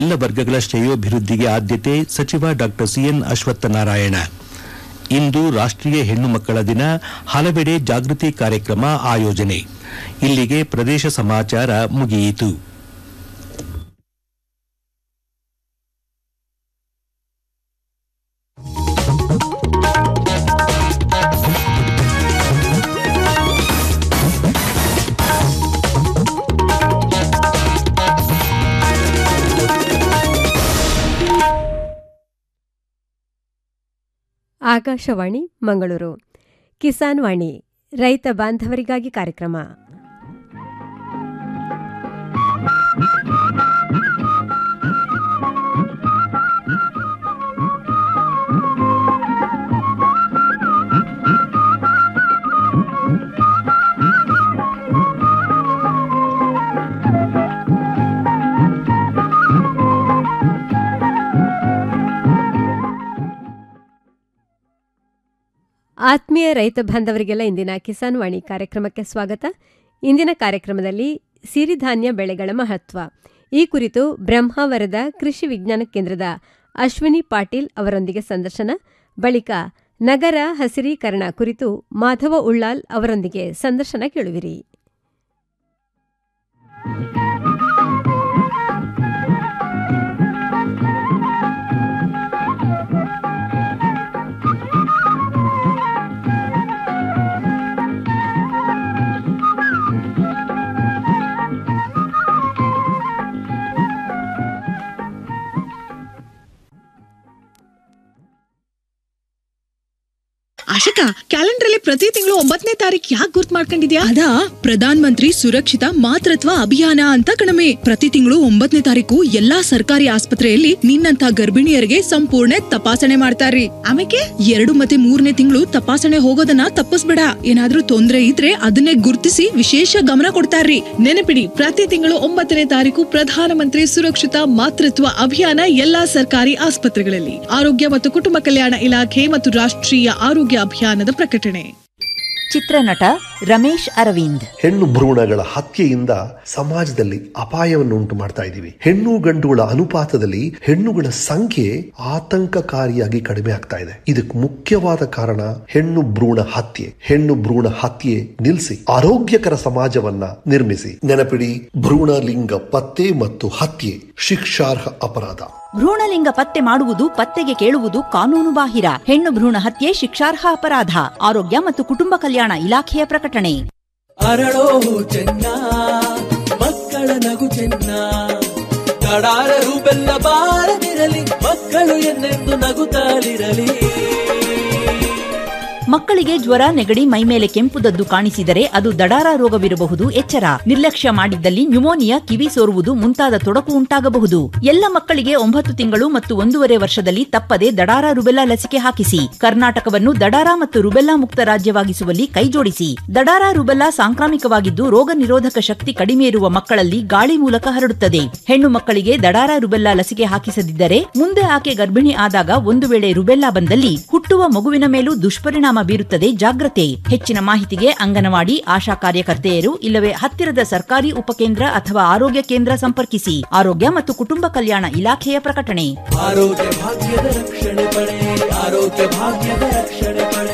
ಎಲ್ಲ ವರ್ಗಗಳ ಶ್ರೇಯೋಭಿವೃದ್ಧಿಗೆ ಆದ್ಯತೆ ಸಚಿವ ಡಾ ಸಿಎನ್ ಅಶ್ವತ್ಥನಾರಾಯಣ ಇಂದು ರಾಷ್ಟೀಯ ಹೆಣ್ಣು ಮಕ್ಕಳ ದಿನ ಹಲವೆಡೆ ಜಾಗೃತಿ ಕಾರ್ಯಕ್ರಮ ಆಯೋಜನೆ ಇಲ್ಲಿಗೆ ಪ್ರದೇಶ ಸಮಾಚಾರ ಮುಗಿಯಿತು ಆಕಾಶವಾಣಿ ಮಂಗಳೂರು ಕಿಸಾನ್ ವಾಣಿ ರೈತ ಬಾಂಧವರಿಗಾಗಿ ಕಾರ್ಯಕ್ರಮ ಆತ್ಮೀಯ ರೈತ ಬಾಂಧವರಿಗೆಲ್ಲ ಇಂದಿನ ಕಿಸಾನ್ ವಾಣಿ ಕಾರ್ಯಕ್ರಮಕ್ಕೆ ಸ್ವಾಗತ ಇಂದಿನ ಕಾರ್ಯಕ್ರಮದಲ್ಲಿ ಸಿರಿಧಾನ್ಯ ಬೆಳೆಗಳ ಮಹತ್ವ ಈ ಕುರಿತು ಬ್ರಹ್ಮಾವರದ ಕೃಷಿ ವಿಜ್ಞಾನ ಕೇಂದ್ರದ ಅಶ್ವಿನಿ ಪಾಟೀಲ್ ಅವರೊಂದಿಗೆ ಸಂದರ್ಶನ ಬಳಿಕ ನಗರ ಹಸಿರೀಕರಣ ಕುರಿತು ಮಾಧವ ಉಳ್ಳಾಲ್ ಅವರೊಂದಿಗೆ ಸಂದರ್ಶನ ಕೇಳುವಿರಿ ಆಶಿಕಾ ಕ್ಯಾಲೆಂಡರ್ ಅಲ್ಲಿ ಪ್ರತಿ ತಿಂಗಳು ಒಂಬತ್ತನೇ ತಾರೀಕು ಯಾಕೆ ಗುರ್ತ್ ಮಾಡ್ಕೊಂಡಿದ್ಯಾ ಅದಾ ಪ್ರಧಾನ್ ಮಂತ್ರಿ ಸುರಕ್ಷಿತ ಮಾತೃತ್ವ ಅಭಿಯಾನ ಅಂತ ಕಣಮೆ ಪ್ರತಿ ತಿಂಗಳು ಒಂಬತ್ತನೇ ತಾರೀಕು ಎಲ್ಲಾ ಸರ್ಕಾರಿ ಆಸ್ಪತ್ರೆಯಲ್ಲಿ ನಿನ್ನಂತ ಗರ್ಭಿಣಿಯರಿಗೆ ಸಂಪೂರ್ಣ ತಪಾಸಣೆ ಮಾಡ್ತಾರ್ರಿ ಆಮೇಲೆ ಎರಡು ಮತ್ತೆ ಮೂರನೇ ತಿಂಗಳು ತಪಾಸಣೆ ಹೋಗೋದನ್ನ ತಪ್ಪಿಸ್ಬೇಡ ಏನಾದ್ರೂ ತೊಂದ್ರೆ ಇದ್ರೆ ಅದನ್ನೇ ಗುರ್ತಿಸಿ ವಿಶೇಷ ಗಮನ ಕೊಡ್ತಾರ್ರಿ ನೆನಪಿಡಿ ಪ್ರತಿ ತಿಂಗಳು ಒಂಬತ್ತನೇ ತಾರೀಕು ಪ್ರಧಾನಮಂತ್ರಿ ಸುರಕ್ಷಿತ ಮಾತೃತ್ವ ಅಭಿಯಾನ ಎಲ್ಲಾ ಸರ್ಕಾರಿ ಆಸ್ಪತ್ರೆಗಳಲ್ಲಿ ಆರೋಗ್ಯ ಮತ್ತು ಕುಟುಂಬ ಕಲ್ಯಾಣ ಇಲಾಖೆ ಮತ್ತು ರಾಷ್ಟ್ರೀಯ ಆರೋಗ್ಯ ಅಭಿಯಾನದ ಪ್ರಕಟಣೆ ಚಿತ್ರನಟ ರಮೇಶ್ ಅರವಿಂದ್ ಹೆಣ್ಣು ಭ್ರೂಣಗಳ ಹತ್ಯೆಯಿಂದ ಸಮಾಜದಲ್ಲಿ ಅಪಾಯವನ್ನು ಉಂಟು ಮಾಡ್ತಾ ಇದ್ದೀವಿ ಹೆಣ್ಣು ಗಂಡುಗಳ ಅನುಪಾತದಲ್ಲಿ ಹೆಣ್ಣುಗಳ ಸಂಖ್ಯೆ ಆತಂಕಕಾರಿಯಾಗಿ ಕಡಿಮೆ ಆಗ್ತಾ ಇದೆ ಇದಕ್ಕೆ ಮುಖ್ಯವಾದ ಕಾರಣ ಹೆಣ್ಣು ಭ್ರೂಣ ಹತ್ಯೆ ಹೆಣ್ಣು ಭ್ರೂಣ ಹತ್ಯೆ ನಿಲ್ಲಿಸಿ ಆರೋಗ್ಯಕರ ಸಮಾಜವನ್ನ ನಿರ್ಮಿಸಿ ನೆನಪಿಡಿ ಭ್ರೂಣ ಲಿಂಗ ಪತ್ತೆ ಮತ್ತು ಹತ್ಯೆ ಶಿಕ್ಷಾರ್ಹ ಅಪರಾಧ ಭ್ರೂಣಲಿಂಗ ಪತ್ತೆ ಮಾಡುವುದು ಪತ್ತೆಗೆ ಕೇಳುವುದು ಕಾನೂನು ಬಾಹಿರ ಹೆಣ್ಣು ಭ್ರೂಣ ಹತ್ಯೆ ಶಿಕ್ಷಾರ್ಹ ಅಪರಾಧ ಆರೋಗ್ಯ ಮತ್ತು ಕುಟುಂಬ ಕಲ್ಯಾಣ ಇಲಾಖೆಯ ಪ್ರಕಟಣೆ ಅರಳೋ ಚೆನ್ನ ಮಕ್ಕಳ ನಗು ಚೆನ್ನ ಕಡಾರರು ಬೆಲ್ಲ ಬಾರದಿರಲಿ ಮಕ್ಕಳು ಎನ್ನೆಂದು ನಗುತ್ತಾಲಿರಲಿ ಮಕ್ಕಳಿಗೆ ಜ್ವರ ನೆಗಡಿ ಮೈಮೇಲೆ ಕೆಂಪುದದ್ದು ಕಾಣಿಸಿದರೆ ಅದು ದಡಾರ ರೋಗವಿರಬಹುದು ಎಚ್ಚರ ನಿರ್ಲಕ್ಷ್ಯ ಮಾಡಿದ್ದಲ್ಲಿ ನ್ಯುಮೋನಿಯಾ ಕಿವಿ ಸೋರುವುದು ಮುಂತಾದ ತೊಡಕು ಉಂಟಾಗಬಹುದು ಎಲ್ಲ ಮಕ್ಕಳಿಗೆ ಒಂಬತ್ತು ತಿಂಗಳು ಮತ್ತು ಒಂದೂವರೆ ವರ್ಷದಲ್ಲಿ ತಪ್ಪದೆ ದಡಾರ ರುಬೆಲ್ಲಾ ಲಸಿಕೆ ಹಾಕಿಸಿ ಕರ್ನಾಟಕವನ್ನು ದಡಾರ ಮತ್ತು ರುಬೆಲ್ಲಾ ಮುಕ್ತ ರಾಜ್ಯವಾಗಿಸುವಲ್ಲಿ ಕೈಜೋಡಿಸಿ ದಡಾರ ರುಬೆಲ್ಲಾ ಸಾಂಕ್ರಾಮಿಕವಾಗಿದ್ದು ರೋಗ ನಿರೋಧಕ ಶಕ್ತಿ ಕಡಿಮೆ ಇರುವ ಮಕ್ಕಳಲ್ಲಿ ಗಾಳಿ ಮೂಲಕ ಹರಡುತ್ತದೆ ಹೆಣ್ಣು ಮಕ್ಕಳಿಗೆ ದಡಾರ ರುಬೆಲ್ಲಾ ಲಸಿಕೆ ಹಾಕಿಸದಿದ್ದರೆ ಮುಂದೆ ಆಕೆ ಗರ್ಭಿಣಿ ಆದಾಗ ಒಂದು ವೇಳೆ ರುಬೆಲ್ಲಾ ಬಂದಲ್ಲಿ ಹುಟ್ಟುವ ಮಗುವಿನ ಮೇಲೂ ದುಷ್ಪರಿಣಾಮ ಬೀರುತ್ತದೆ ಜಾಗ್ರತೆ ಹೆಚ್ಚಿನ ಮಾಹಿತಿಗೆ ಅಂಗನವಾಡಿ ಆಶಾ ಕಾರ್ಯಕರ್ತೆಯರು ಇಲ್ಲವೇ ಹತ್ತಿರದ ಸರ್ಕಾರಿ ಉಪಕೇಂದ್ರ ಅಥವಾ ಆರೋಗ್ಯ ಕೇಂದ್ರ ಸಂಪರ್ಕಿಸಿ ಆರೋಗ್ಯ ಮತ್ತು ಕುಟುಂಬ ಕಲ್ಯಾಣ ಇಲಾಖೆಯ ಪ್ರಕಟಣೆ ಆರೋಗ್ಯ ಭಾಗ್ಯದ ರಕ್ಷಣೆ ಪಡೆ ಆರೋಗ್ಯ ಭಾಗ್ಯದ ರಕ್ಷಣೆ ಪಡೆ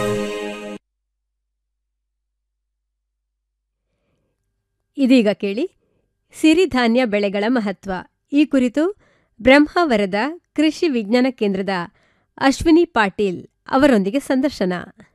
ಇದೀಗ ಕೇಳಿ ಸಿರಿಧಾನ್ಯ ಬೆಳೆಗಳ ಮಹತ್ವ ಈ ಕುರಿತು ಬ್ರಹ್ಮಾವರದ ಕೃಷಿ ವಿಜ್ಞಾನ ಕೇಂದ್ರದ ಅಶ್ವಿನಿ ಪಾಟೀಲ್ ಅವರೊಂದಿಗೆ ಸಂದರ್ಶನ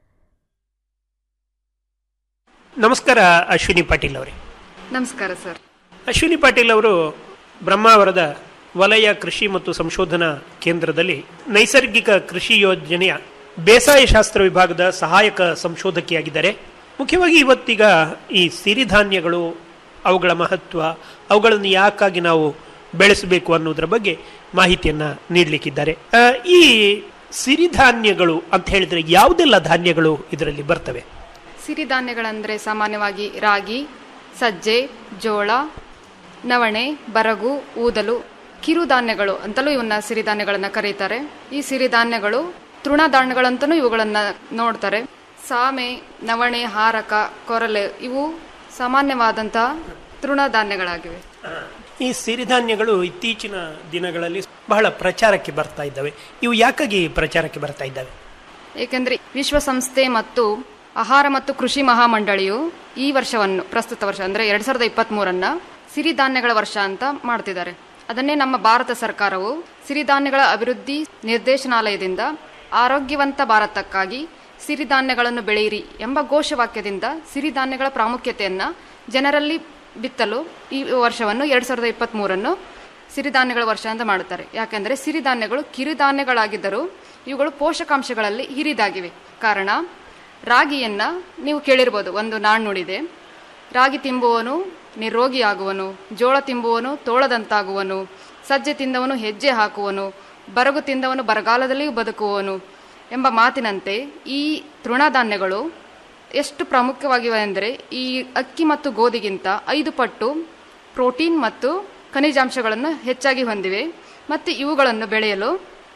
ನಮಸ್ಕಾರ ಅಶ್ವಿನಿ ಪಾಟೀಲ್ ಅವರೇ ನಮಸ್ಕಾರ ಸರ್ ಅಶ್ವಿನಿ ಪಾಟೀಲ್ ಅವರು ಬ್ರಹ್ಮಾವರದ ವಲಯ ಕೃಷಿ ಮತ್ತು ಸಂಶೋಧನಾ ಕೇಂದ್ರದಲ್ಲಿ ನೈಸರ್ಗಿಕ ಕೃಷಿ ಯೋಜನೆಯ ಬೇಸಾಯ ಶಾಸ್ತ್ರ ವಿಭಾಗದ ಸಹಾಯಕ ಸಂಶೋಧಕಿಯಾಗಿದ್ದಾರೆ ಮುಖ್ಯವಾಗಿ ಇವತ್ತೀಗ ಈ ಸಿರಿಧಾನ್ಯಗಳು ಅವುಗಳ ಮಹತ್ವ ಅವುಗಳನ್ನು ಯಾಕಾಗಿ ನಾವು ಬೆಳೆಸಬೇಕು ಅನ್ನೋದ್ರ ಬಗ್ಗೆ ಮಾಹಿತಿಯನ್ನ ನೀಡಲಿಕ್ಕಿದ್ದಾರೆ ಆ, ಈ ಸಿರಿಧಾನ್ಯಗಳು ಅಂತ ಹೇಳಿದ್ರೆ ಯಾವುದೆಲ್ಲ ಧಾನ್ಯಗಳು ಇದರಲ್ಲಿ ಬರ್ತವೆ ಸಿರಿಧಾನ್ಯಗಳಂದರೆ ಸಾಮಾನ್ಯವಾಗಿ ರಾಗಿ ಸಜ್ಜೆ ಜೋಳ ನವಣೆ ಬರಗು ಊದಲು ಕಿರುಧಾನ್ಯಗಳು ಅಂತಲೂ ಇವನ್ನ ಸಿರಿಧಾನ್ಯಗಳನ್ನ ಕರೀತಾರೆ ಈ ಸಿರಿಧಾನ್ಯಗಳು ತೃಣಧಾನ್ಯಗಳಂತಲೂ ಇವುಗಳನ್ನ ನೋಡ್ತಾರೆ ಸಾಮೆ ನವಣೆ ಹಾರಕ ಕೊರಲೆ ಇವು ಸಾಮಾನ್ಯವಾದಂತಹ ತೃಣಧಾನ್ಯಗಳಾಗಿವೆ ಈ ಸಿರಿಧಾನ್ಯಗಳು ಇತ್ತೀಚಿನ ದಿನಗಳಲ್ಲಿ ಬಹಳ ಪ್ರಚಾರಕ್ಕೆ ಬರ್ತಾ ಇದ್ದಾವೆ ಇವು ಯಾಕಾಗಿ ಪ್ರಚಾರಕ್ಕೆ ಬರ್ತಾ ಇದ್ದಾವೆ ಏಕೆಂದರೆ ವಿಶ್ವಸಂಸ್ಥೆ ಮತ್ತು ಆಹಾರ ಮತ್ತು ಕೃಷಿ ಮಹಾಮಂಡಳಿಯು ಈ ವರ್ಷವನ್ನು ಪ್ರಸ್ತುತ ವರ್ಷ ಅಂದರೆ ಎರಡ್ ಸಾವಿರದ ಇಪ್ಪತ್ತ್ ಮೂರನ್ನ ಸಿರಿಧಾನ್ಯಗಳ ವರ್ಷ ಅಂತ ಮಾಡ್ತಿದ್ದಾರೆ ಅದನ್ನೇ ನಮ್ಮ ಭಾರತ ಸರ್ಕಾರವು ಸಿರಿಧಾನ್ಯಗಳ ಅಭಿವೃದ್ಧಿ ನಿರ್ದೇಶನಾಲಯದಿಂದ ಆರೋಗ್ಯವಂತ ಭಾರತಕ್ಕಾಗಿ ಸಿರಿಧಾನ್ಯಗಳನ್ನು ಬೆಳೆಯಿರಿ ಎಂಬ ಘೋಷವಾಕ್ಯದಿಂದ ಸಿರಿಧಾನ್ಯಗಳ ಪ್ರಾಮುಖ್ಯತೆಯನ್ನ ಜನರಲ್ಲಿ ಬಿತ್ತಲು ಈ ವರ್ಷವನ್ನು ಎರಡ್ ಸಾವಿರದ ಇಪ್ಪತ್ತ್ ಮೂರನ್ನು ಸಿರಿಧಾನ್ಯಗಳ ವರ್ಷ ಅಂತ ಮಾಡುತ್ತಾರೆ ಯಾಕೆಂದರೆ ಸಿರಿಧಾನ್ಯಗಳು ಕಿರುಧಾನ್ಯಗಳಾಗಿದ್ದರೂ ಇವುಗಳು ಪೋಷಕಾಂಶಗಳಲ್ಲಿ ಹಿರಿದಾಗಿವೆ ಕಾರಣ ರಾಗಿಯನ್ನ ನೀವು ಕೇಳಿರ್ಬೋದು ಒಂದು ನಾಣ್ಣುಡಿದೆ ರಾಗಿ ತಿಂಬುವನು ನಿರೋಗಿಯಾಗುವನು ಜೋಳ ತಿಂಬುವನು ತೋಳದಂತಾಗುವನು ಸಜ್ಜೆ ತಿಂದವನು ಹೆಜ್ಜೆ ಹಾಕುವನು ಬರಗು ತಿಂದವನು ಬರಗಾಲದಲ್ಲಿಯೂ ಬದುಕುವನು ಎಂಬ ಮಾತಿನಂತೆ ಈ ತೃಣಧಾನ್ಯಗಳು ಎಷ್ಟು ಪ್ರಾಮುಖ್ಯವಾಗಿವೆ ಅಂದರೆ ಈ ಅಕ್ಕಿ ಮತ್ತು ಗೋಧಿಗಿಂತ ಐದು ಪಟ್ಟು ಪ್ರೋಟೀನ್ ಮತ್ತು ಖನಿಜಾಂಶಗಳನ್ನು ಹೆಚ್ಚಾಗಿ ಹೊಂದಿವೆ ಮತ್ತು ಇವುಗಳನ್ನು ಬೆಳೆಯಲು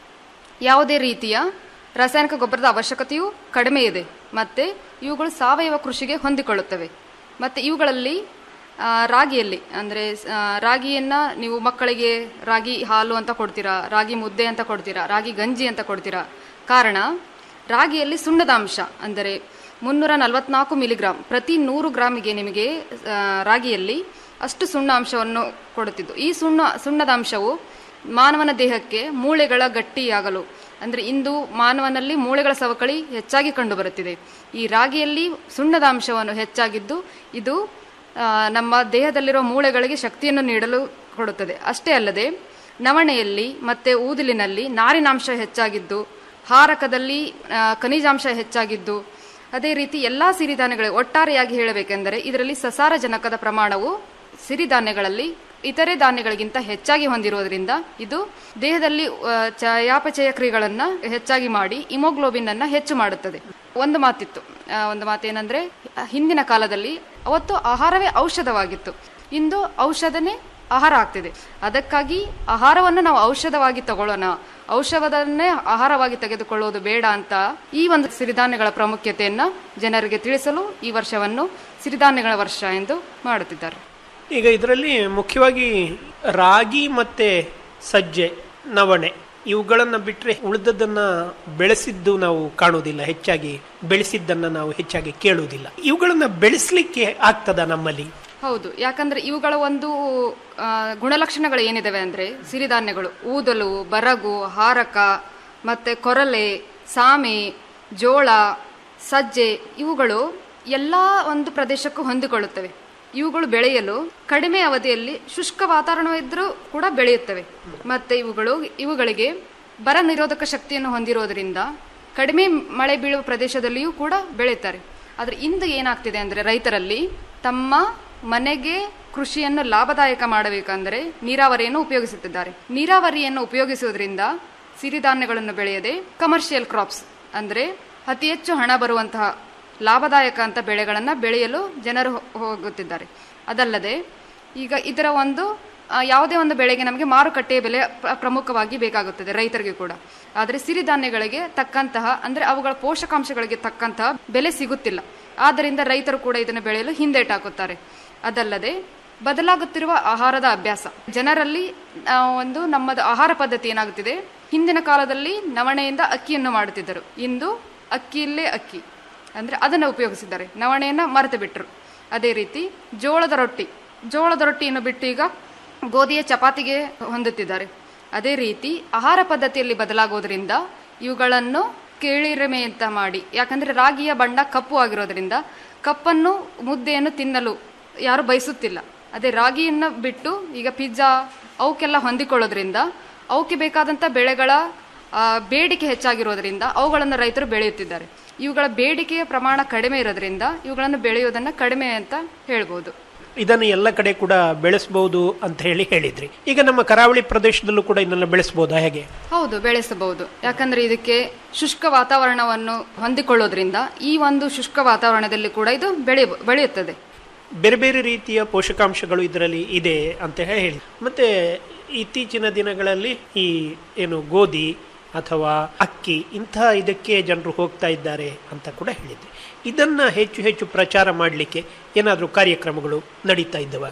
ಯಾವುದೇ ರೀತಿಯ ರಾಸಾಯನಿಕ ಗೊಬ್ಬರದ ಅವಶ್ಯಕತೆಯೂ ಕಡಿಮೆ ಇದೆ ಮತ್ತು ಇವುಗಳು ಸಾವಯವ ಕೃಷಿಗೆ ಹೊಂದಿಕೊಳ್ಳುತ್ತವೆ ಮತ್ತು ಇವುಗಳಲ್ಲಿ ಆ, ರಾಗಿಯಲ್ಲಿ ಅಂದರೆ ರಾಗಿಯನ್ನು ನೀವು ಮಕ್ಕಳಿಗೆ ರಾಗಿ ಹಾಲು ಅಂತ ಕೊಡ್ತೀರಾ ರಾಗಿ ಮುದ್ದೆ ಅಂತ ಕೊಡ್ತೀರಾ ರಾಗಿ ಗಂಜಿ ಅಂತ ಕೊಡ್ತೀರಾ ಕಾರಣ ರಾಗಿಯಲ್ಲಿ ಸುಣ್ಣದ ಅಂಶ ಅಂದರೆ ಮುನ್ನೂರ ನಲವತ್ನಾಲ್ಕು ಮಿಲಿಗ್ರಾಮ್ ಪ್ರತಿ ನೂರು ಗ್ರಾಮಿಗೆ ನಿಮಗೆ ಆ, ರಾಗಿಯಲ್ಲಿ ಅಷ್ಟು ಸುಣ್ಣ ಅಂಶವನ್ನು ಕೊಡುತ್ತಿದ್ದು ಈ ಸುಣ್ಣ ಸುಣ್ಣದ ಅಂಶವು ಮಾನವನ ದೇಹಕ್ಕೆ ಮೂಳೆಗಳ ಗಟ್ಟಿಯಾಗಲು ಅಂದರೆ ಇಂದು ಮಾನವನಲ್ಲಿ ಮೂಳೆಗಳ ಸವಕಳಿ ಹೆಚ್ಚಾಗಿ ಕಂಡುಬರುತ್ತಿದೆ ಈ ರಾಗಿಯಲ್ಲಿ ಸುಣ್ಣದ ಅಂಶವನ್ನು ಹೆಚ್ಚಾಗಿದ್ದು ಇದು ಆ, ನಮ್ಮ ದೇಹದಲ್ಲಿರುವ ಮೂಳೆಗಳಿಗೆ ಶಕ್ತಿಯನ್ನು ನೀಡಲು ಕೊಡುತ್ತದೆ ಅಷ್ಟೇ ಅಲ್ಲದೆ ನವಣೆಯಲ್ಲಿ ಮತ್ತೆ ಊದಲಿನಲ್ಲಿ ನಾರಿನಾಂಶ ಹೆಚ್ಚಾಗಿದ್ದು ಹಾರಕದಲ್ಲಿ ಆ, ಖನಿಜಾಂಶ ಹೆಚ್ಚಾಗಿದ್ದು ಅದೇ ರೀತಿ ಎಲ್ಲಾ ಸಿರಿಧಾನ್ಯಗಳು ಒಟ್ಟಾರೆಯಾಗಿ ಹೇಳಬೇಕೆಂದರೆ ಇದರಲ್ಲಿ ಸಸಾರಜನಕದ ಪ್ರಮಾಣವು ಸಿರಿಧಾನ್ಯಗಳಲ್ಲಿ ಇತರೆ ಧಾನ್ಯಗಳಿಗಿಂತ ಹೆಚ್ಚಾಗಿ ಹೊಂದಿರುವುದರಿಂದ ಇದು ದೇಹದಲ್ಲಿ ಆ, ಚಯಾಪಚಯ ಕ್ರಿಯೆಗಳನ್ನು ಹೆಚ್ಚಾಗಿ ಮಾಡಿ ಇಮೋಗ್ಲೋಬಿನ್ ಅನ್ನ ಹೆಚ್ಚು ಮಾಡುತ್ತದೆ ಒಂದು ಮಾತಿತ್ತು ಆ, ಒಂದು ಮಾತೇನೆಂದ್ರೆ ಹಿಂದಿನ ಕಾಲದಲ್ಲಿ ಅವತ್ತು ಆಹಾರವೇ ಔಷಧವಾಗಿತ್ತು ಇಂದು ಔಷಧನೇ ಆಹಾರ ಆಗ್ತಿದೆ ಅದಕ್ಕಾಗಿ ಆಹಾರವನ್ನು ನಾವು ಔಷಧವಾಗಿ ತಗೊಳ್ಳೋಣ ಔಷಧವನ್ನೇ ಆಹಾರವಾಗಿ ತೆಗೆದುಕೊಳ್ಳುವುದು ಬೇಡ ಅಂತ ಈ ಒಂದು ಸಿರಿಧಾನ್ಯಗಳ ಪ್ರಾಮುಖ್ಯತೆಯನ್ನ ಜನರಿಗೆ ತಿಳಿಸಲು ಈ ವರ್ಷವನ್ನು ಸಿರಿಧಾನ್ಯಗಳ ವರ್ಷ ಎಂದು ಮಾಡುತ್ತಿದ್ದಾರೆ ಈಗ ಇದರಲ್ಲಿ ಮುಖ್ಯವಾಗಿ ರಾಗಿ ಮತ್ತೆ ಸಜ್ಜೆ ನವಣೆ ಇವುಗಳನ್ನು ಬಿಟ್ಟರೆ ಉಳಿದದ್ದನ್ನ ಬೆಳೆಸಿದ್ದು ನಾವು ಕಾಣುವುದಿಲ್ಲ ಹೆಚ್ಚಾಗಿ ಬೆಳೆಸಿದ್ದನ್ನ ನಾವು ಹೆಚ್ಚಾಗಿ ಕೇಳುವುದಿಲ್ಲ ಇವುಗಳನ್ನ ಬೆಳೆಸಲಿಕ್ಕೆ ಆಗ್ತದ ನಮ್ಮಲ್ಲಿ ಹೌದು ಯಾಕಂದ್ರೆ ಇವುಗಳ ಒಂದು ಆ, ಗುಣಲಕ್ಷಣಗಳು ಏನಿದಾವೆ ಅಂದ್ರೆ ಸಿರಿಧಾನ್ಯಗಳು ಊದಲು ಬರಗು ಹಾರಕ ಮತ್ತೆ ಕೊರಲೆ ಸಾಮೆ ಜೋಳ ಸಜ್ಜೆ ಇವುಗಳು ಎಲ್ಲ ಒಂದು ಪ್ರದೇಶಕ್ಕೂ ಹೊಂದಿಕೊಳ್ಳುತ್ತವೆ ಇವುಗಳು ಬೆಳೆಯಲು ಕಡಿಮೆ ಅವಧಿಯಲ್ಲಿ ಶುಷ್ಕ ವಾತಾವರಣವಿದ್ರೂ ಕೂಡ ಬೆಳೆಯುತ್ತವೆ ಮತ್ತೆ ಇವುಗಳು ಇವುಗಳಿಗೆ ಬರ ನಿರೋಧಕ ಶಕ್ತಿಯನ್ನು ಹೊಂದಿರೋದ್ರಿಂದ ಕಡಿಮೆ ಮಳೆ ಬೀಳುವ ಪ್ರದೇಶದಲ್ಲಿಯೂ ಕೂಡ ಬೆಳೆಯುತ್ತಾರೆ ಆದ್ರೆ ಇಂದು ಏನಾಗ್ತಿದೆ ಅಂದ್ರೆ ರೈತರಲ್ಲಿ ತಮ್ಮ ಮನೆಗೆ ಕೃಷಿಯನ್ನು ಲಾಭದಾಯಕ ಮಾಡಬೇಕಂದ್ರೆ ನೀರಾವರಿಯನ್ನು ಉಪಯೋಗಿಸುತ್ತಿದ್ದಾರೆ ನೀರಾವರಿಯನ್ನು ಉಪಯೋಗಿಸುವುದರಿಂದ ಸಿರಿಧಾನ್ಯಗಳನ್ನು ಬೆಳೆಯದೆ ಕಮರ್ಷಿಯಲ್ ಕ್ರಾಪ್ಸ್ ಅಂದ್ರೆ ಅತಿ ಹೆಚ್ಚು ಹಣ ಬರುವಂತಹ ಲಾಭದಾಯಕ ಅಂತ ಬೆಳೆಗಳನ್ನು ಬೆಳೆಯಲು ಜನರು ಹೋ- ಹೋಗುತ್ತಿದ್ದಾರೆ ಅದಲ್ಲದೆ ಈಗ ಇದರ ಒಂದು ಆ, ಯಾವುದೇ ಒಂದು ಬೆಳೆಗೆ ನಮಗೆ ಮಾರುಕಟ್ಟೆಯ ಬೆಲೆ ಪ್ರ- ಪ್ರಮುಖವಾಗಿ ಬೇಕಾಗುತ್ತದೆ ರೈತರಿಗೆ ಕೂಡ ಆದರೆ ಸಿರಿಧಾನ್ಯಗಳಿಗೆ ತಕ್ಕಂತಹ ಅಂದ್ರೆ ಅವುಗಳ ಪೋಷಕಾಂಶಗಳಿಗೆ ತಕ್ಕಂತಹ ಬೆಲೆ ಸಿಗುತ್ತಿಲ್ಲ ಆದ್ದರಿಂದ ರೈತರು ಕೂಡ ಇದನ್ನು ಬೆಳೆಯಲು ಹಿಂದೇಟಾಕುತ್ತಾರೆ ಅದಲ್ಲದೆ ಬದಲಾಗುತ್ತಿರುವ ಆಹಾರದ ಅಭ್ಯಾಸ ಜನರಲ್ಲಿ ಆ, ಒಂದು ನಮ್ಮದು ಆಹಾರ ಪದ್ಧತಿ ಏನಾಗುತ್ತಿದೆ ಹಿಂದಿನ ಕಾಲದಲ್ಲಿ ನವಣೆಯಿಂದ ಅಕ್ಕಿಯನ್ನು ಮಾಡುತ್ತಿದ್ದರು ಇಂದು ಅಕ್ಕಿಯಲ್ಲೇ ಅಕ್ಕಿ ಅಂದ್ರೆ ಅದನ್ನು ಉಪಯೋಗಿಸಿದ್ದಾರೆ ನವಣೆಯನ್ನ ಮರೆತು ಬಿಟ್ಟರು ಅದೇ ರೀತಿ ಜೋಳದ ರೊಟ್ಟಿ ಜೋಳದ ರೊಟ್ಟಿಯನ್ನು ಬಿಟ್ಟು ಈಗ ಗೋಧಿಯ ಚಪಾತಿಗೆ ಹೊಂದುತ್ತಿದ್ದಾರೆ ಅದೇ ರೀತಿ ಆಹಾರ ಪದ್ಧತಿಯಲ್ಲಿ ಬದಲಾಗೋದ್ರಿಂದ ಇವುಗಳನ್ನು ಕೇಳಿರಮೆ ಅಂತ ಮಾಡಿ ಯಾಕಂದ್ರೆ ರಾಗಿಯ ಬಣ್ಣ ಕಪ್ಪು ಆಗಿರೋದ್ರಿಂದ ಕಪ್ಪನ್ನು ಮುದ್ದೆಯನ್ನು ತಿನ್ನಲು ಯಾರು ಬಯಸುತ್ತಿಲ್ಲ ಅದೇ ರಾಗಿಯನ್ನ ಬಿಟ್ಟು ಈಗ ಪಿಜ್ಜಾ ಅವಕ್ಕೆಲ್ಲ ಹೊಂದಿಕೊಳ್ಳೋದ್ರಿಂದ ಅವಕ್ಕೆ ಬೇಕಾದಂಥ ಬೆಳೆಗಳ ಆ, ಬೇಡಿಕೆ ಹೆಚ್ಚಾಗಿರೋದ್ರಿಂದ ಅವುಗಳನ್ನು ರೈತರು ಬೆಳೆಯುತ್ತಿದ್ದಾರೆ ಇವುಗಳ ಬೇಡಿಕೆಯ ಪ್ರಮಾಣ ಕಡಿಮೆ ಇರೋದ್ರಿಂದ ಇವುಗಳನ್ನು ಬೆಳೆಯುವುದನ್ನು ಕಡಿಮೆ ಅಂತ ಹೇಳ್ಬೋದು ಇದನ್ನು ಎಲ್ಲ ಕಡೆ ಕೂಡ ಬೆಳೆಸಬಹುದು ಅಂತ ಹೇಳಿ ಹೇಳಿದ್ರಿ ಈಗ ನಮ್ಮ ಕರಾವಳಿ ಪ್ರದೇಶದಲ್ಲೂ ಕೂಡ ಇದನ್ನೆಲ್ಲ ಬೆಳೆಸಬಹುದಾ ಹೇಗೆ ಹೌದು ಬೆಳೆಸಬಹುದು ಯಾಕಂದ್ರೆ ಇದಕ್ಕೆ ಶುಷ್ಕ ವಾತಾವರಣವನ್ನು ಹೊಂದಿಕೊಳ್ಳೋದ್ರಿಂದ ಈ ಒಂದು ಶುಷ್ಕ ವಾತಾವರಣದಲ್ಲಿ ಕೂಡ ಇದು ಬೆಳೆ ಬೆಳೆಯುತ್ತದೆ ಬೇರೆ ಬೇರೆ ರೀತಿಯ ಪೋಷಕಾಂಶಗಳು ಇದರಲ್ಲಿ ಇದೆ ಅಂತ ಹೇಳಿ ಮತ್ತೆ ಇತ್ತೀಚಿನ ದಿನಗಳಲ್ಲಿ ಈ ಏನು ಗೋಧಿ ಅಥವಾ ಅಕ್ಕಿ ಇಂತಹ ಇದಕ್ಕೆ ಜನರು ಹೋಗ್ತಾ ಇದ್ದಾರೆ ಅಂತ ಕೂಡ ಹೇಳಿದ್ರಿ ಇದನ್ನ ಹೆಚ್ಚು ಹೆಚ್ಚು ಪ್ರಚಾರ ಮಾಡಲಿಕ್ಕೆ ಏನಾದರೂ ಕಾರ್ಯಕ್ರಮಗಳು ನಡೀತಾ ಇದ್ದವ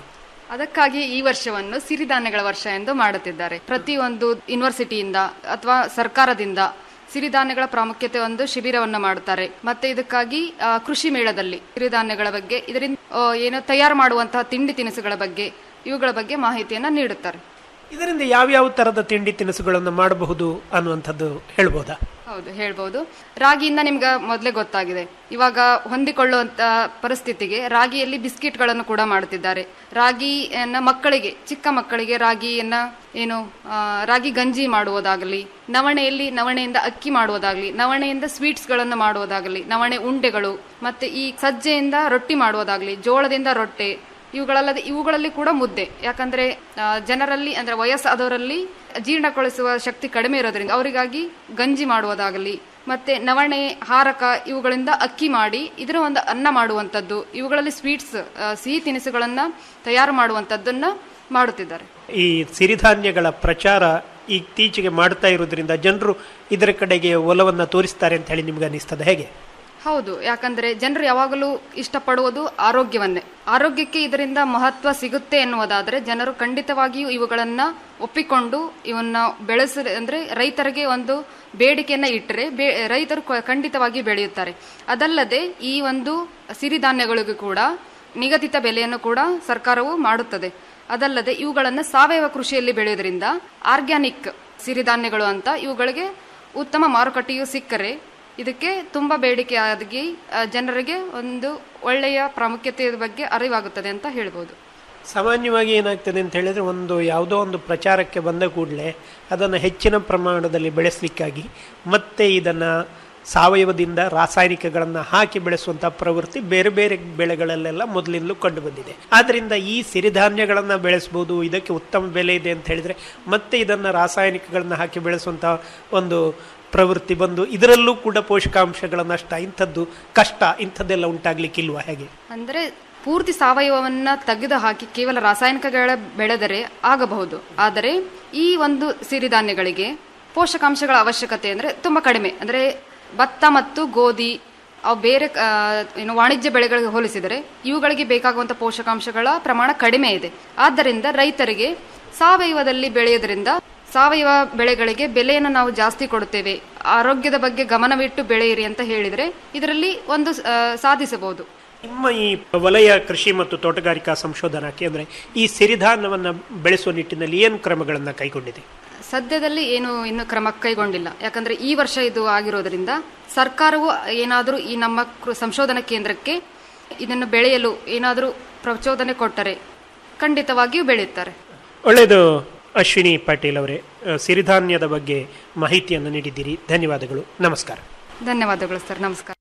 ಅದಕ್ಕಾಗಿ ಈ ವರ್ಷವನ್ನು ಸಿರಿಧಾನ್ಯಗಳ ವರ್ಷ ಎಂದು ಮಾಡುತ್ತಿದ್ದಾರೆ ಪ್ರತಿಯೊಂದು ಯೂನಿವರ್ಸಿಟಿಯಿಂದ ಅಥವಾ ಸರ್ಕಾರದಿಂದ ಸಿರಿಧಾನ್ಯಗಳ ಪ್ರಾಮುಖ್ಯತೆ ಒಂದು ಶಿಬಿರವನ್ನು ಮಾಡುತ್ತಾರೆ ಮತ್ತೆ ಇದಕ್ಕಾಗಿ ಆ, ಕೃಷಿ ಮೇಳದಲ್ಲಿ ಸಿರಿಧಾನ್ಯಗಳ ಬಗ್ಗೆ ಇದರಿಂದ ಆ, ಏನು ತಯಾರು ಮಾಡುವಂತಹ ತಿಂಡಿ ತಿನಿಸುಗಳ ಬಗ್ಗೆ ಇವುಗಳ ಬಗ್ಗೆ ಮಾಹಿತಿಯನ್ನ ನೀಡುತ್ತಾರೆ ಇದರಿಂದ ಯಾವ್ಯಾವ ತರದ ತಿಂಡಿ ತಿನಿಸುಗಳನ್ನು ಮಾಡಬಹುದು ಅನ್ನುವಂಥದ್ದು ಹೇಳ್ಬೋದಾ ಹೌದು ಹೇಳ್ಬೋದು ರಾಗಿಯಿಂದ ನಿಮ್ಗೆ ಮೊದಲೇ ಗೊತ್ತಾಗಿದೆ ಇವಾಗ ಹೊಂದಿಕೊಳ್ಳುವಂತ ಪರಿಸ್ಥಿತಿಗೆ ರಾಗಿಯಲ್ಲಿ ಬಿಸ್ಕಿಟ್ಗಳನ್ನು ಕೂಡ ಮಾಡುತ್ತಿದ್ದಾರೆ ರಾಗಿಯನ್ನ ಮಕ್ಕಳಿಗೆ ಚಿಕ್ಕ ಮಕ್ಕಳಿಗೆ ರಾಗಿಯನ್ನ ಏನು ಆ, ರಾಗಿ ಗಂಜಿ ಮಾಡುವುದಾಗಲಿ ನವಣೆಯಲ್ಲಿ ನವಣೆಯಿಂದ ಅಕ್ಕಿ ಮಾಡುವುದಾಗಲಿ ನವಣೆಯಿಂದ ಸ್ವೀಟ್ಸ್ಗಳನ್ನು ಮಾಡುವುದಾಗಲಿ ನವಣೆ ಉಂಡೆಗಳು ಮತ್ತೆ ಈ ಸಜ್ಜೆಯಿಂದ ರೊಟ್ಟಿ ಮಾಡುವುದಾಗಲಿ ಜೋಳದಿಂದ ರೊಟ್ಟೆ ಇವುಗಳಲ್ಲದೆ ಇವುಗಳಲ್ಲಿ ಕೂಡ ಮುದ್ದೆ ಯಾಕಂದ್ರೆ ಆ, ಜನರಲ್ಲಿ ಅಂದ್ರೆ ವಯಸ್ಸಾದವರಲ್ಲಿ ಜೀರ್ಣಗೊಳಿಸುವ ಶಕ್ತಿ ಕಡಿಮೆ ಇರೋದ್ರಿಂದ ಅವರಿಗಾಗಿ ಗಂಜಿ ಮಾಡುವುದಾಗಲಿ ಮತ್ತೆ ನವಣೆ ಹಾರಕ ಇವುಗಳಿಂದ ಅಕ್ಕಿ ಮಾಡಿ ಇದರ ಒಂದು ಅನ್ನ ಮಾಡುವಂಥದ್ದು ಇವುಗಳಲ್ಲಿ ಸ್ವೀಟ್ಸ್ ಸಿಹಿ ತಿನಿಸುಗಳನ್ನ ತಯಾರು ಮಾಡುವಂಥದ್ದನ್ನ ಮಾಡುತ್ತಿದ್ದಾರೆ ಈ ಸಿರಿಧಾನ್ಯಗಳ ಪ್ರಚಾರ ಇತ್ತೀಚೆಗೆ ಮಾಡ್ತಾ ಇರೋದ್ರಿಂದ ಜನರು ಇದರ ಕಡೆಗೆ ಒಲವನ್ನ ತೋರಿಸ್ತಾರೆ ಅಂತ ಹೇಳಿ ನಿಮ್ಗೆ ಅನಿಸ್ತದೆ ಹೇಗೆ ಹೌದು ಯಾಕಂದ್ರೆ ಜನರು ಯಾವಾಗಲೂ ಇಷ್ಟಪಡುವುದು ಆರೋಗ್ಯವನ್ನೇ ಆರೋಗ್ಯಕ್ಕೆ ಇದರಿಂದ ಮಹತ್ವ ಸಿಗುತ್ತೆ ಎನ್ನುವುದಾದರೆ ಜನರು ಖಂಡಿತವಾಗಿಯೂ ಇವುಗಳನ್ನ ಒಪ್ಪಿಕೊಂಡು ಇವನ್ನ ಬೆಳೆಸ ಅಂದ್ರೆ ರೈತರಿಗೆ ಒಂದು ಬೇಡಿಕೆಯನ್ನ ಇಟ್ಟರೆ ಬೇ ರೈತರು ಕ- ಖಂಡಿತವಾಗಿ ಬೆಳೆಯುತ್ತಾರೆ ಅದಲ್ಲದೆ ಈ ಒಂದು ಸಿರಿಧಾನ್ಯಗಳಿಗೂ ಕೂಡ ನಿಗದಿತ ಬೆಲೆಯನ್ನು ಕೂಡ ಸರ್ಕಾರವು ಮಾಡುತ್ತದೆ ಅದಲ್ಲದೆ ಇವುಗಳನ್ನು ಸಾವಯವ ಕೃಷಿಯಲ್ಲಿ ಬೆಳೆಯೋದ್ರಿಂದ ಆರ್ಗ್ಯಾನಿಕ್ ಸಿರಿಧಾನ್ಯಗಳು ಅಂತ ಇವುಗಳಿಗೆ ಉತ್ತಮ ಮಾರುಕಟ್ಟೆಯು ಸಿಕ್ಕರೆ ಇದಕ್ಕೆ ತುಂಬ ಬೇಡಿಕೆ ಆಗಿ ಆ, ಜನರಿಗೆ ಒಂದು ಒಳ್ಳೆಯ ಪ್ರಾಮುಖ್ಯತೆಯ ಬಗ್ಗೆ ಅರಿವಾಗುತ್ತದೆ ಅಂತ ಹೇಳ್ಬೋದು ಸಾಮಾನ್ಯವಾಗಿ ಏನಾಗ್ತದೆ ಅಂತ ಹೇಳಿದ್ರೆ ಒಂದು ಯಾವುದೋ ಒಂದು ಪ್ರಚಾರಕ್ಕೆ ಬಂದ ಕೂಡಲೇ ಅದನ್ನು ಹೆಚ್ಚಿನ ಪ್ರಮಾಣದಲ್ಲಿ ಬೆಳೆಸಲಿಕ್ಕಾಗಿ ಮತ್ತೆ ಇದನ್ನು ಸಾವಯವದಿಂದ ರಾಸಾಯನಿಕಗಳನ್ನು ಹಾಕಿ ಬೆಳೆಸುವಂಥ ಪ್ರವೃತ್ತಿ ಬೇರೆ ಬೇರೆ ಬೆಳೆಗಳಲ್ಲೆಲ್ಲ ಮೊದಲಿಂದಲೂ ಕಂಡು ಬಂದಿದೆ ಆದ್ದರಿಂದ ಈ ಸಿರಿಧಾನ್ಯಗಳನ್ನು ಬೆಳೆಸ್ಬೋದು ಇದಕ್ಕೆ ಉತ್ತಮ ಬೆಲೆ ಇದೆ ಅಂತ ಹೇಳಿದರೆ ಮತ್ತೆ ಇದನ್ನು ರಾಸಾಯನಿಕಗಳನ್ನು ಹಾಕಿ ಬೆಳೆಸುವಂಥ ಒಂದು ಪ್ರವೃತ್ತಿ ಬಂದು ಇದರಲ್ಲೂ ಕೂಡ ಪೋಷಕಾಂಶಗಳ ನಷ್ಟ ಇಂಥದ್ದು ಕಷ್ಟ ಇಂಥದ್ದೆಲ್ಲ ಉಂಟಾಗ್ಲಿಕ್ಕಿಲ್ವಾ ಹೇಗೆ ಅಂದ್ರೆ ಪೂರ್ತಿ ಸಾವಯವವನ್ನ ತೆಗೆದು ಹಾಕಿ ಕೇವಲ ರಾಸಾಯನಿಕಗಳ ಬೆಳೆದರೆ ಆಗಬಹುದು ಆದರೆ ಈ ಒಂದು ಸಿರಿಧಾನ್ಯಗಳಿಗೆ ಪೋಷಕಾಂಶಗಳ ಅವಶ್ಯಕತೆ ಅಂದ್ರೆ ತುಂಬಾ ಕಡಿಮೆ ಅಂದ್ರೆ ಭತ್ತ ಮತ್ತು ಗೋಧಿ ಅವು ಬೇರೆ ಆ, ಏನು ವಾಣಿಜ್ಯ ಬೆಳೆಗಳಿಗೆ ಹೋಲಿಸಿದರೆ ಇವುಗಳಿಗೆ ಬೇಕಾಗುವಂಥ ಪೋಷಕಾಂಶಗಳ ಪ್ರಮಾಣ ಕಡಿಮೆ ಇದೆ ಆದ್ದರಿಂದ ರೈತರಿಗೆ ಸಾವಯವದಲ್ಲಿ ಬೆಳೆಯೋದ್ರಿಂದ ಸಾವಯವ ಬೆಳೆಗಳಿಗೆ ಬೆಲೆಯನ್ನು ನಾವು ಜಾಸ್ತಿ ಕೊಡುತ್ತೇವೆ ಆರೋಗ್ಯದ ಬಗ್ಗೆ ಗಮನವಿಟ್ಟು ಬೆಳೆಯಿರಿ ಅಂತ ಹೇಳಿದರೆ ಇದರಲ್ಲಿ ಒಂದು ಆ, ಸಾಧಿಸಬಹುದು ನಿಮ್ಮ ಈ ವಲಯ ಕೃಷಿ ಮತ್ತು ತೋಟಗಾರಿಕಾ ಸಂಶೋಧನಾ ಕೇಂದ್ರ ಈ ಸಿರಿಧಾನ್ಯವನ್ನು ಬೆಳೆಸುವ ನಿಟ್ಟಿನಲ್ಲಿ ಏನು ಕ್ರಮಗಳನ್ನು ಕೈಗೊಂಡಿದೆ ಸದ್ಯದಲ್ಲಿ ಏನು ಇನ್ನು ಕ್ರಮ ಕೈಗೊಂಡಿಲ್ಲ ಯಾಕಂದ್ರೆ ಈ ವರ್ಷ ಇದು ಆಗಿರೋದ್ರಿಂದ ಸರ್ಕಾರವು ಏನಾದರೂ ಈ ನಮ್ಮ ಕೃ- ಸಂಶೋಧನಾ ಕೇಂದ್ರಕ್ಕೆ ಇದನ್ನು ಬೆಳೆಯಲು ಏನಾದರೂ ಪ್ರಚೋದನೆ ಕೊಟ್ಟರೆ ಖಂಡಿತವಾಗಿಯೂ ಬೆಳೆಯುತ್ತಾರೆ ಒಳ್ಳೆಯದು ಅಶ್ವಿನಿ ಪಾಟೀಲ್ ಅವರೇ ಅ, ಸಿರಿಧಾನ್ಯದ ಬಗ್ಗೆ ಮಾಹಿತಿಯನ್ನು ನೀಡಿದ್ದೀರಿ ಧನ್ಯವಾದಗಳು ನಮಸ್ಕಾರ ಧನ್ಯವಾದಗಳು ಸರ್ ನಮಸ್ಕಾರ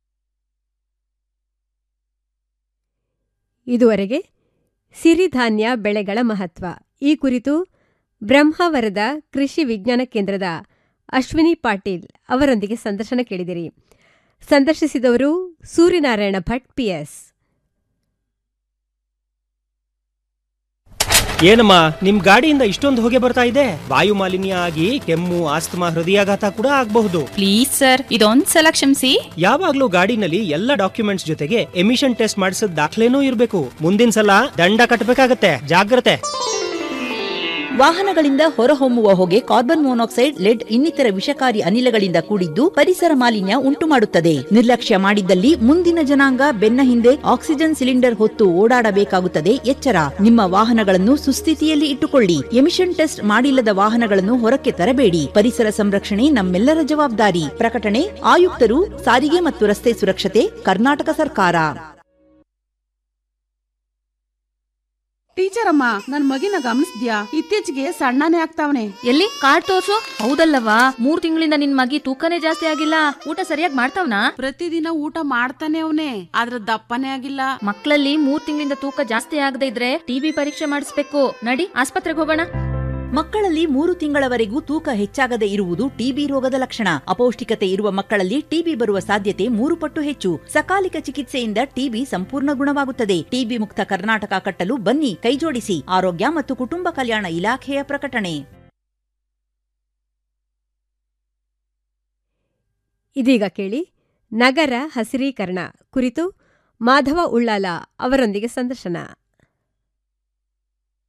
ಇದುವರೆಗೆ ಸಿರಿಧಾನ್ಯ ಬೆಳೆಗಳ ಮಹತ್ವ ಈ ಕುರಿತು ಬ್ರಹ್ಮಾವರದ ಕೃಷಿ ವಿಜ್ಞಾನ ಕೇಂದ್ರದ ಅಶ್ವಿನಿ ಪಾಟೀಲ್ ಅವರೊಂದಿಗೆ ಸಂದರ್ಶನ ಕೇಳಿದಿರಿ ಸಂದರ್ಶಿಸಿದವರು ಸೂರ್ಯನಾರಾಯಣ ಭಟ್ ಪಿಎಸ್ ಏನಮ್ಮ ನಿಮ್ ಗಾಡಿಯಿಂದ ಇಷ್ಟೊಂದು ಹೊಗೆ ಬರ್ತಾ ಇದೆ ವಾಯು ಮಾಲಿನ್ಯ ಆಗಿ ಕೆಮ್ಮು ಆಸ್ತಮಾ ಹೃದಯಾಘಾತ ಕೂಡ ಆಗಬಹುದು ಪ್ಲೀಸ್ ಸರ್ ಇದೊಂದ್ ಸಲ ಕ್ಷಮಿಸಿ ಯಾವಾಗ್ಲೂ ಗಾಡಿನಲ್ಲಿ ಎಲ್ಲ ಡಾಕ್ಯುಮೆಂಟ್ಸ್ ಜೊತೆಗೆ ಎಮಿಷನ್ ಟೆಸ್ಟ್ ಮಾಡಿಸಿದ ದಾಖಲೆನೂ ಇರಬೇಕು ಮುಂದಿನ ಸಲ ದಂಡ ಕಟ್ಟಬೇಕಾಗತ್ತೆ ಜಾಗ್ರತೆ ವಾಹನಗಳಿಂದ ಹೊರಹೊಮ್ಮುವ ಹೊಗೆ ಕಾರ್ಬನ್ ಮೊನಾಕ್ಸೈಡ್ ಲೆಡ್ ಇನ್ನಿತರ ವಿಷಕಾರಿ ಅನಿಲಗಳಿಂದ ಕೂಡಿದ್ದು ಪರಿಸರ ಮಾಲಿನ್ಯ ಉಂಟು ಮಾಡುತ್ತದೆ ನಿರ್ಲಕ್ಷ್ಯ ಮಾಡಿದ್ದಲ್ಲಿ ಮುಂದಿನ ಜನಾಂಗ ಬೆನ್ನ ಹಿಂದೆ ಆಕ್ಸಿಜನ್ ಸಿಲಿಂಡರ್ ಹೊತ್ತು ಓಡಾಡಬೇಕಾಗುತ್ತದೆ ಎಚ್ಚರ ನಿಮ್ಮ ವಾಹನಗಳನ್ನು ಸುಸ್ಥಿತಿಯಲ್ಲಿ ಇಟ್ಟುಕೊಳ್ಳಿ ಎಮಿಷನ್ ಟೆಸ್ಟ್ ಮಾಡಿಲ್ಲದ ವಾಹನಗಳನ್ನು ಹೊರಕ್ಕೆ ತರಬೇಡಿ ಪರಿಸರ ಸಂರಕ್ಷಣೆ ನಮ್ಮೆಲ್ಲರ ಜವಾಬ್ದಾರಿ ಪ್ರಕಟಣೆ ಆಯುಕ್ತರು ಸಾರಿಗೆ ಮತ್ತು ರಸ್ತೆ ಸುರಕ್ಷತೆ ಕರ್ನಾಟಕ ಸರ್ಕಾರ ಟೀಚರ್ ಅಮ್ಮ ನನ್ ಮಗಿನ ಗಮನಿಸ್ದ್ಯಾ ಇತ್ತೀಚೆಗೆ ಸಣ್ಣನೇ ಆಗ್ತಾವನೆ ಎಲ್ಲಿ ಕಾರ್ಡ್ ತೋರ್ಸು ಹೌದಲ್ಲವಾ ಮೂರ್ ತಿಂಗಳಿಂದ ನಿನ್ ಮಗಿ ತೂಕನೇ ಜಾಸ್ತಿ ಆಗಿಲ್ಲ ಊಟ ಸರಿಯಾಗಿ ಮಾಡ್ತಾವ್ನಾ ಪ್ರತಿದಿನ ಊಟ ಮಾಡ್ತಾನೆ ಅವನೇ ಆದ್ರ ದಪ್ಪನೇ ಆಗಿಲ್ಲ ಮಕ್ಕಳಲ್ಲಿ ಮೂರ್ ತಿಂಗಳಿಂದ ತೂಕ ಜಾಸ್ತಿ ಆಗದೆ ಇದ್ರೆ ಟಿಬಿ ಪರೀಕ್ಷೆ ಮಾಡಿಸ್ಬೇಕು ನಡಿ ಆಸ್ಪತ್ರೆಗೆ ಹೋಗೋಣ ಮಕ್ಕಳಲ್ಲಿ ಮೂರು ತಿಂಗಳವರೆಗೂ ತೂಕ ಹೆಚ್ಚಾಗದೆ ಇರುವುದು ಟಿಬಿ ರೋಗದ ಲಕ್ಷಣ ಅಪೌಷ್ಟಿಕತೆ ಇರುವ ಮಕ್ಕಳಲ್ಲಿ ಟಿಬಿ ಬರುವ ಸಾಧ್ಯತೆ ಮೂರು ಪಟ್ಟು ಹೆಚ್ಚು ಸಕಾಲಿಕ ಚಿಕಿತ್ಸೆಯಿಂದ ಟಿಬಿ ಸಂಪೂರ್ಣ ಗುಣವಾಗುತ್ತದೆ ಟಿಬಿ ಮುಕ್ತ ಕರ್ನಾಟಕ ಕಟ್ಟಲು ಬನ್ನಿ ಕೈಜೋಡಿಸಿ ಆರೋಗ್ಯ ಮತ್ತು ಕುಟುಂಬ ಕಲ್ಯಾಣ ಇಲಾಖೆಯ ಪ್ರಕಟಣೆ ಇದೀಗ ಕೇಳಿ ನಗರ ಹಸಿರೀಕರಣ ಕುರಿತು ಮಾಧವ ಉಳ್ಳಾಲ ಅವರೊಂದಿಗೆ ಸಂದರ್ಶನ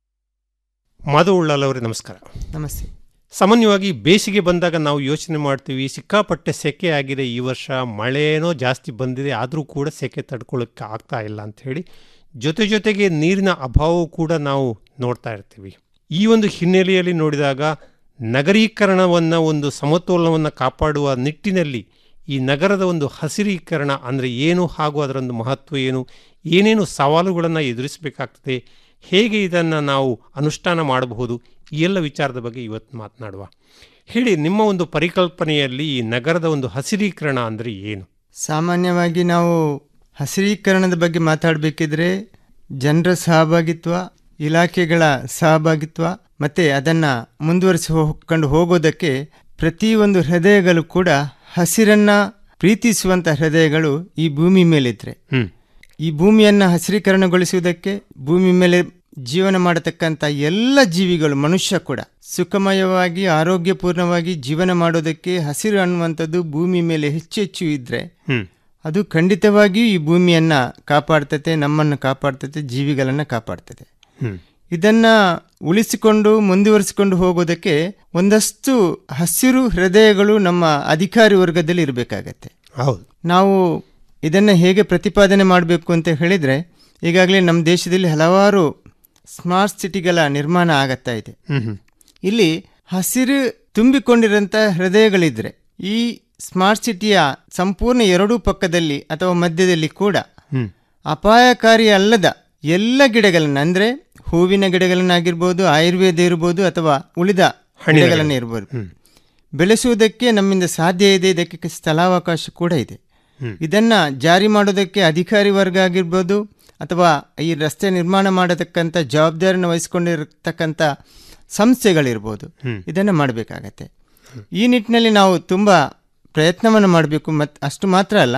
ಮಾಧವ ಉಳ್ಳಾಲ್ ಅವರೇ ನಮಸ್ಕಾರ ನಮಸ್ತೆ ಸಾಮಾನ್ಯವಾಗಿ ಬೇಸಿಗೆ ಬಂದಾಗ ನಾವು ಯೋಚನೆ ಮಾಡ್ತೀವಿ ಸಿಕ್ಕಾಪಟ್ಟೆ ಸೆಕೆ ಆಗಿದೆ ಈ ವರ್ಷ ಮಳೆನೋ ಜಾಸ್ತಿ ಬಂದಿದೆ ಆದರೂ ಕೂಡ ಸೆಕೆ ತಡ್ಕೊಳ್ಳೋಕ್ಕೆ ಆಗ್ತಾ ಇಲ್ಲ ಅಂತ ಹೇಳಿ ಜೊತೆ ಜೊತೆಗೆ ನೀರಿನ ಅಭಾವವು ಕೂಡ ನಾವು ನೋಡ್ತಾ ಇರ್ತೀವಿ ಈ ಒಂದು ಹಿನ್ನೆಲೆಯಲ್ಲಿ ನೋಡಿದಾಗ ನಗರೀಕರಣವನ್ನು ಒಂದು ಸಮತೋಲನವನ್ನು ಕಾಪಾಡುವ ನಿಟ್ಟಿನಲ್ಲಿ ಈ ನಗರದ ಒಂದು ಹಸಿರೀಕರಣ ಅಂದರೆ ಏನು ಹಾಗೂ ಅದರೊಂದು ಮಹತ್ವ ಏನು ಏನೇನು ಸವಾಲುಗಳನ್ನು ಎದುರಿಸಬೇಕಾಗ್ತದೆ ಹೇಗೆ ಇದನ್ನು ನಾವು ಅನುಷ್ಠಾನ ಮಾಡಬಹುದು ಈ ಎಲ್ಲ ವಿಚಾರದ ಬಗ್ಗೆ ಇವತ್ತು ಮಾತನಾಡುವ ಹೇಳಿ ನಿಮ್ಮ ಒಂದು ಪರಿಕಲ್ಪನೆಯಲ್ಲಿ ಈ ನಗರದ ಒಂದು ಹಸಿರೀಕರಣ ಅಂದರೆ ಏನು ಸಾಮಾನ್ಯವಾಗಿ ನಾವು ಹಸಿರೀಕರಣದ ಬಗ್ಗೆ ಮಾತಾಡಬೇಕಿದ್ರೆ ಜನರ ಸಹಭಾಗಿತ್ವ ಇಲಾಖೆಗಳ ಸಹಭಾಗಿತ್ವ ಮತ್ತು ಅದನ್ನು ಮುಂದುವರಿಸಿ ಹೋಗ್ಕೊಂಡು ಹೋಗೋದಕ್ಕೆ ಪ್ರತಿಯೊಂದು ಹೃದಯಗಳು ಕೂಡ ಹಸಿರನ್ನ ಪ್ರೀತಿಸುವಂಥ ಹೃದಯಗಳು ಈ ಭೂಮಿ ಮೇಲಿದ್ರೆ ಹ್ಮ್. ಈ ಭೂಮಿಯನ್ನು ಹಸಿರೀಕರಣಗೊಳಿಸುವುದಕ್ಕೆ ಭೂಮಿ ಮೇಲೆ ಜೀವನ ಮಾಡತಕ್ಕಂಥ ಎಲ್ಲ ಜೀವಿಗಳು ಮನುಷ್ಯ ಕೂಡ ಸುಖಮಯವಾಗಿ ಆರೋಗ್ಯಪೂರ್ಣವಾಗಿ ಜೀವನ ಮಾಡೋದಕ್ಕೆ ಹಸಿರು ಅನ್ನುವಂಥದ್ದು ಭೂಮಿ ಮೇಲೆ ಹೆಚ್ಚು ಹೆಚ್ಚು ಇದ್ರೆ ಹ್ಮ್. ಅದು ಖಂಡಿತವಾಗಿಯೂ ಈ ಭೂಮಿಯನ್ನ ಕಾಪಾಡ್ತತೆ ನಮ್ಮನ್ನು ಕಾಪಾಡ್ತತೆ ಜೀವಿಗಳನ್ನು ಕಾಪಾಡ್ತದೆ ಹ್ಮ್. ಇದನ್ನ ಉಳಿಸಿಕೊಂಡು ಮುಂದುವರಿಸಿಕೊಂಡು ಹೋಗೋದಕ್ಕೆ ಒಂದಷ್ಟು ಹಸಿರು ಹೃದಯಗಳು ನಮ್ಮ ಅಧಿಕಾರಿ ವರ್ಗದಲ್ಲಿ ಇರಬೇಕಾಗತ್ತೆ ಹೌದು ನಾವು ಇದನ್ನು ಹೇಗೆ ಪ್ರತಿಪಾದನೆ ಮಾಡಬೇಕು ಅಂತ ಹೇಳಿದರೆ ಈಗಾಗಲೇ ನಮ್ಮ ದೇಶದಲ್ಲಿ ಹಲವಾರು ಸ್ಮಾರ್ಟ್ ಸಿಟಿಗಳ ನಿರ್ಮಾಣ ಆಗತ್ತಾ ಇದೆ ಹ್ಮ್ ಹ್ಮ್. ಇಲ್ಲಿ ಹಸಿರು ತುಂಬಿಕೊಂಡಿರೋಂಥ ಹೃದಯಗಳಿದ್ರೆ ಈ ಸ್ಮಾರ್ಟ್ ಸಿಟಿಯ ಸಂಪೂರ್ಣ ಎರಡೂ ಪಕ್ಕದಲ್ಲಿ ಅಥವಾ ಮಧ್ಯದಲ್ಲಿ ಕೂಡ ಹ್ಮ್. ಅಪಾಯಕಾರಿ ಅಲ್ಲದ ಎಲ್ಲ ಗಿಡಗಳನ್ನು ಅಂದರೆ ಹೂವಿನ ಗಿಡಗಳನ್ನಾಗಿರ್ಬೋದು ಆಯುರ್ವೇದ ಇರ್ಬೋದು ಅಥವಾ ಉಳಿದ ಹಣ್ಣಿನ ಗಿಡಗಳನ್ನ ಗಿಡ. ಇರ್ಬೋದು ಹ್ಮ್. ಬೆಳೆಸುವುದಕ್ಕೆ ನಮ್ಮಿಂದ ಸಾಧ್ಯ ಇದೆ ಇದಕ್ಕೆ ಸ್ಥಳಾವಕಾಶ ಕೂಡ ಇದೆ ಹ್ಮ್. ಇದನ್ನ ಜಾರಿ ಮಾಡೋದಕ್ಕೆ ಅಧಿಕಾರಿ ವರ್ಗ ಆಗಿರ್ಬೋದು ಅಥವಾ ಈ ರಸ್ತೆ ನಿರ್ಮಾಣ ಮಾಡತಕ್ಕಂಥ ಜವಾಬ್ದಾರಿಯನ್ನು ವಹಿಸ್ಕೊಂಡಿರತಕ್ಕಂಥ ಸಂಸ್ಥೆಗಳಿರ್ಬೋದು ಹ್ಮ್. ಇದನ್ನು ಮಾಡಬೇಕಾಗತ್ತೆ ಈ ನಿಟ್ಟಿನಲ್ಲಿ ನಾವು ತುಂಬ ಪ್ರಯತ್ನವನ್ನು ಮಾಡಬೇಕು ಮತ್ತು ಅಷ್ಟು ಮಾತ್ರ ಅಲ್ಲ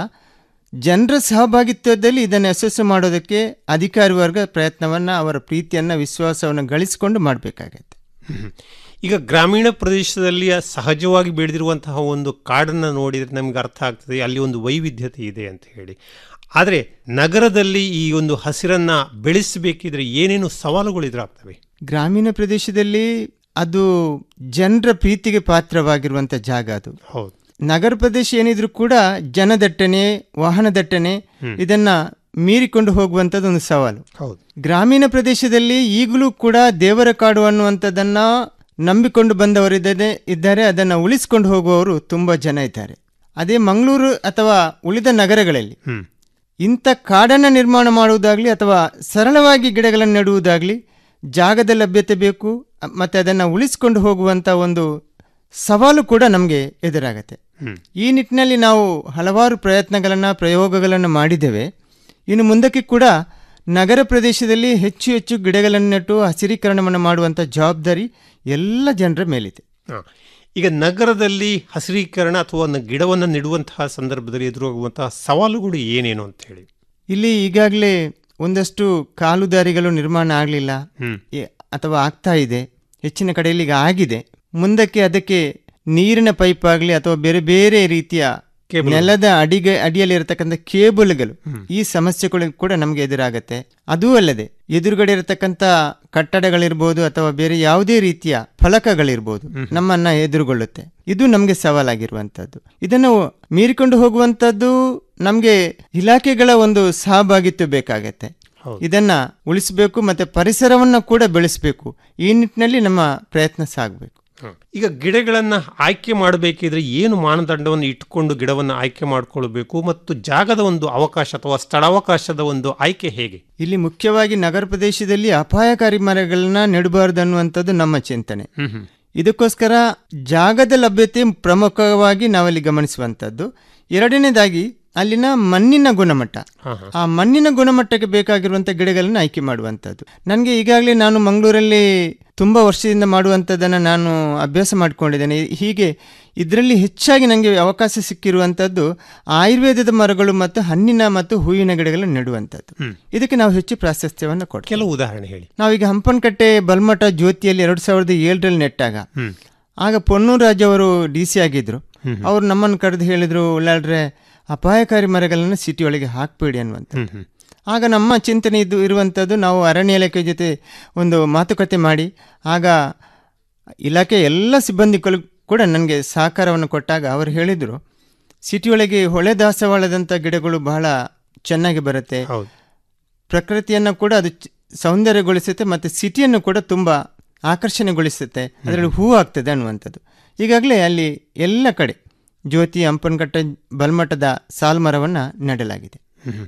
ಜನರ ಸಹಭಾಗಿತ್ವದಲ್ಲಿ ಇದನ್ನು ಯಶಸ್ಸು ಮಾಡೋದಕ್ಕೆ ಅಧಿಕಾರಿ ವರ್ಗ ಪ್ರಯತ್ನವನ್ನು ಅವರ ಪ್ರೀತಿಯನ್ನು ವಿಶ್ವಾಸವನ್ನು ಗಳಿಸಿಕೊಂಡು ಮಾಡಬೇಕಾಗತ್ತೆ ಹ್ಮ್. ಈಗ ಗ್ರಾಮೀಣ ಪ್ರದೇಶದಲ್ಲಿ ಸಹಜವಾಗಿ ಬೆಳೆದಿರುವಂತಹ ಒಂದು ಕಾಡನ್ನು ನೋಡಿದರೆ ನಮಗೆ ಅರ್ಥ ಆಗ್ತದೆ ಅಲ್ಲಿ ಒಂದು ವೈವಿಧ್ಯತೆ ಇದೆ ಅಂತ ಹೇಳಿ ಆದರೆ ನಗರದಲ್ಲಿ ಈ ಒಂದು ಹಸಿರನ್ನ ಬೆಳೆಸಬೇಕಿದ್ರೆ ಏನೇನು ಸವಾಲುಗಳು ಎದುರಾಗ್ತವೆ ಗ್ರಾಮೀಣ ಪ್ರದೇಶದಲ್ಲಿ ಅದು ಜನರ ಪ್ರೀತಿಗೆ ಪಾತ್ರವಾಗಿರುವಂಥ ಜಾಗ ಅದು ಹೌದು ನಗರ ಪ್ರದೇಶ ಏನಿದ್ರು ಕೂಡ ಜನದಟ್ಟಣೆ ವಾಹನ ದಟ್ಟಣೆ ಹ್ಮ್. ಇದನ್ನ ಮೀರಿಕೊಂಡು ಹೋಗುವಂಥದ್ದು ಒಂದು ಸವಾಲು ಹೌದು ಗ್ರಾಮೀಣ ಪ್ರದೇಶದಲ್ಲಿ ಈಗಲೂ ಕೂಡ ದೇವರ ಕಾಡು ಅನ್ನುವಂಥದ್ದನ್ನ ನಂಬಿಕೊಂಡು ಬಂದವರಿದ್ದಾರೆ ಇದ್ದಾರೆ ಅದನ್ನು ಉಳಿಸ್ಕೊಂಡು ಹೋಗುವವರು ತುಂಬ ಜನ ಇದ್ದಾರೆ ಅದೇ ಮಂಗಳೂರು ಅಥವಾ ಉಳಿದ ನಗರಗಳಲ್ಲಿ ಹ್ಮ್. ಇಂಥ ಕಾಡನ್ನು ನಿರ್ಮಾಣ ಮಾಡುವುದಾಗಲಿ ಅಥವಾ ಸರಳವಾಗಿ ಗಿಡಗಳನ್ನು ನೆಡುವುದಾಗಲಿ ಜಾಗದ ಲಭ್ಯತೆ ಬೇಕು ಅ- ಮತ್ತೆ ಅದನ್ನು ಉಳಿಸ್ಕೊಂಡು ಹೋಗುವಂಥ ಒಂದು ಸವಾಲು ಕೂಡ ನಮಗೆ ಎದುರಾಗತ್ತೆ ಹ್ಮ್. ಈ ನಿಟ್ಟಿನಲ್ಲಿ ನಾವು ಹಲವಾರು ಪ್ರಯತ್ನಗಳನ್ನು ಪ್ರಯೋಗಗಳನ್ನು ಮಾಡಿದ್ದೇವೆ ಇನ್ನು ಮುಂದಕ್ಕೆ ಕೂಡ ನಗರ ಪ್ರದೇಶದಲ್ಲಿ ಹೆಚ್ಚು ಹೆಚ್ಚು ಗಿಡಗಳನ್ನು ನೆಟ್ಟು ಹಸಿರೀಕರಣವನ್ನು ಮಾಡುವಂಥ ಜವಾಬ್ದಾರಿ ಎಲ್ಲ ಜನರ ಮೇಲಿದೆ ಹ. ಈಗ ನಗರದಲ್ಲಿ ಹಸಿರೀಕರಣ ಅಥವಾ ಒಂದು ಗಿಡವನ್ನು ನೆಡುವಂತಹ ಸಂದರ್ಭದಲ್ಲಿ ಎದುರಾಗುವಂತಹ ಸವಾಲುಗಳು ಏನೇನು ಅಂತ ಹೇಳಿ ಇಲ್ಲಿ ಈಗಾಗಲೇ ಒಂದಷ್ಟು ಕಾಲುದಾರಿಗಳು ನಿರ್ಮಾಣ ಆಗಲಿಲ್ಲ ಹ್ಮ್. ಅಥವಾ ಆಗ್ತಾ ಇದೆ ಹೆಚ್ಚಿನ ಕಡೆಯಲ್ಲಿ ಈಗ ಆಗಿದೆ ಮುಂದಕ್ಕೆ ಅದಕ್ಕೆ ನೀರಿನ ಪೈಪ್ ಆಗಲಿ ಅಥವಾ ಬೇರೆ ಬೇರೆ ರೀತಿಯ ಕೇಬಲ್. ನೆಲದ ಅಡಿಗೆ ಅಡಿಯಲ್ಲಿ ಇರತಕ್ಕಂಥ ಕೇಬಲ್ಗಳು ಈ ಸಮಸ್ಯೆಗಳು ಕೂಡ ನಮಗೆ ಎದುರಾಗತ್ತೆ ಅದೂ ಅಲ್ಲದೆ ಎದುರುಗಡೆ ಇರತಕ್ಕಂಥ ಕಟ್ಟಡಗಳಿರ್ಬೋದು ಅಥವಾ ಬೇರೆ ಯಾವುದೇ ರೀತಿಯ ಫಲಕಗಳಿರ್ಬೋದು ನಮ್ಮನ್ನ ಎದುರುಗೊಳ್ಳುತ್ತೆ ಇದು ನಮಗೆ ಸವಾಲಾಗಿರುವಂಥದ್ದು ಇದನ್ನು ಮೀರಿಕೊಂಡು ಹೋಗುವಂಥದ್ದು ನಮಗೆ ಇಲಾಖೆಗಳ ಒಂದು ಸಹಭಾಗಿತ್ವ ಬೇಕಾಗತ್ತೆ ಹೌದು. ಇದನ್ನ ಉಳಿಸಬೇಕು ಮತ್ತೆ ಪರಿಸರವನ್ನ ಕೂಡ ಬೆಳೆಸಬೇಕು ಈ ನಿಟ್ಟಿನಲ್ಲಿ ನಮ್ಮ ಪ್ರಯತ್ನ ಸಾಗಬೇಕು ಹ. ಈಗ ಗಿಡಗಳನ್ನು ಆಯ್ಕೆ ಮಾಡಬೇಕಿದ್ರೆ ಏನು ಮಾನದಂಡವನ್ನು ಇಟ್ಟುಕೊಂಡು ಗಿಡವನ್ನು ಆಯ್ಕೆ ಮಾಡಿಕೊಳ್ಬೇಕು ಮತ್ತು ಜಾಗದ ಒಂದು ಅವಕಾಶ ಅಥವಾ ಸ್ಥಳಾವಕಾಶದ ಒಂದು ಆಯ್ಕೆ ಹೇಗೆ ಇಲ್ಲಿ ಮುಖ್ಯವಾಗಿ ನಗರ ಪ್ರದೇಶದಲ್ಲಿ ಅಪಾಯಕಾರಿ ಮರಗಳನ್ನ ನೆಡಬಾರದು ಅನ್ನುವಂಥದ್ದು ನಮ್ಮ ಚಿಂತನೆ ಹ್ಮ್ ಹ್ಮ್. ಇದಕ್ಕೋಸ್ಕರ ಜಾಗದ ಲಭ್ಯತೆ ಪ್ರಮುಖವಾಗಿ ನಾವಲ್ಲಿ ಗಮನಿಸುವಂಥದ್ದು ಎರಡನೇದಾಗಿ ಅಲ್ಲಿನ ಮಣ್ಣಿನ ಗುಣಮಟ್ಟ ಹಾ, ಹಾ. ಆ ಮಣ್ಣಿನ ಗುಣಮಟ್ಟಕ್ಕೆ ಬೇಕಾಗಿರುವಂಥ ಗಿಡಗಳನ್ನು ಆಯ್ಕೆ ಮಾಡುವಂಥದ್ದು ನನಗೆ ಈಗಾಗಲೇ ನಾನು ಮಂಗಳೂರಲ್ಲಿ ತುಂಬ ವರ್ಷದಿಂದ ಮಾಡುವಂಥದ್ದನ್ನು ನಾನು ಅಭ್ಯಾಸ ಮಾಡಿಕೊಂಡಿದ್ದೇನೆ ಹೀಗೆ ಇದರಲ್ಲಿ ಹೆಚ್ಚಾಗಿ ನನಗೆ ಅವಕಾಶ ಸಿಕ್ಕಿರುವಂಥದ್ದು ಆಯುರ್ವೇದದ ಮರಗಳು ಮತ್ತು ಹಣ್ಣಿನ ಮತ್ತು ಹೂವಿನ ಗಿಡಗಳನ್ನು ನೆಡುವಂಥದ್ದು ಹ್ಮ್. ಇದಕ್ಕೆ ನಾವು ಹೆಚ್ಚು ಪ್ರಾಶಸ್ತ್ಯವನ್ನು ಕೊಡ್ತೀವಿ ಕೆಲವು ಉದಾಹರಣೆ ಹೇಳಿ ನಾವೀಗ ಹಂಪನಕಟ್ಟೆ ಬಲ್ಮಠ ಜ್ಯೋತಿಯಲ್ಲಿ ಎರಡು ಸಾವಿರದ ಏಳರಲ್ಲಿ ನೆಟ್ಟಾಗ ಹ್ಮ್. ಆಗ ಪೊನ್ನೂರಾಜ್ ಅವರು ಡಿ ಸಿ ಆಗಿದ್ರು ಅವರು ನಮ್ಮನ್ನು ಕರೆದು ಹೇಳಿದ್ರು ಉಳ್ಳಾಡ್ರೆ ಅಪಾಯಕಾರಿ ಮರಗಳನ್ನು ಸಿಟಿ ಒಳಗೆ ಹಾಕ್ಬೇಡಿ ಅನ್ನುವಂಥ ಹ್ಮ್ ಹ್ಮ್. ಆಗ ನಮ್ಮ ಚಿಂತನೆ ಇದು ಇರುವಂಥದ್ದು ನಾವು ಅರಣ್ಯ ಇಲಾಖೆ ಜೊತೆ ಒಂದು ಮಾತುಕತೆ ಮಾಡಿ ಆಗ ಇಲಾಖೆ ಎಲ್ಲ ಸಿಬ್ಬಂದಿಗಳು ಕೂಡ ನನಗೆ ಸಹಕಾರವನ್ನು ಕೊಟ್ಟಾಗ ಅವರು ಹೇಳಿದರು ಸಿಟಿಯೊಳಗೆ ಹೊಳೆ ದಾಸವಾಳದಂಥ ಗಿಡಗಳು ಬಹಳ ಚೆನ್ನಾಗಿ ಬರುತ್ತೆ ಪ್ರಕೃತಿಯನ್ನು ಕೂಡ ಅದು ಚ- ಸೌಂದರ್ಯಗೊಳಿಸುತ್ತೆ ಮತ್ತು ಸಿಟಿಯನ್ನು ಕೂಡ ತುಂಬ ಆಕರ್ಷಣೆಗೊಳಿಸುತ್ತೆ ಅದರಲ್ಲಿ ಹೂ ಆಗ್ತದೆ ಅನ್ನುವಂಥದ್ದು ಈಗಾಗಲೇ ಅಲ್ಲಿ ಎಲ್ಲ ಕಡೆ ಜ್ಯೋತಿ ಅಂಪನಕಟ್ಟ ಬಲ್ಮಠದ ಸಾಲ್ಮರವನ್ನು ನೆಡಲಾಗಿದೆ ಹ್ಮ್.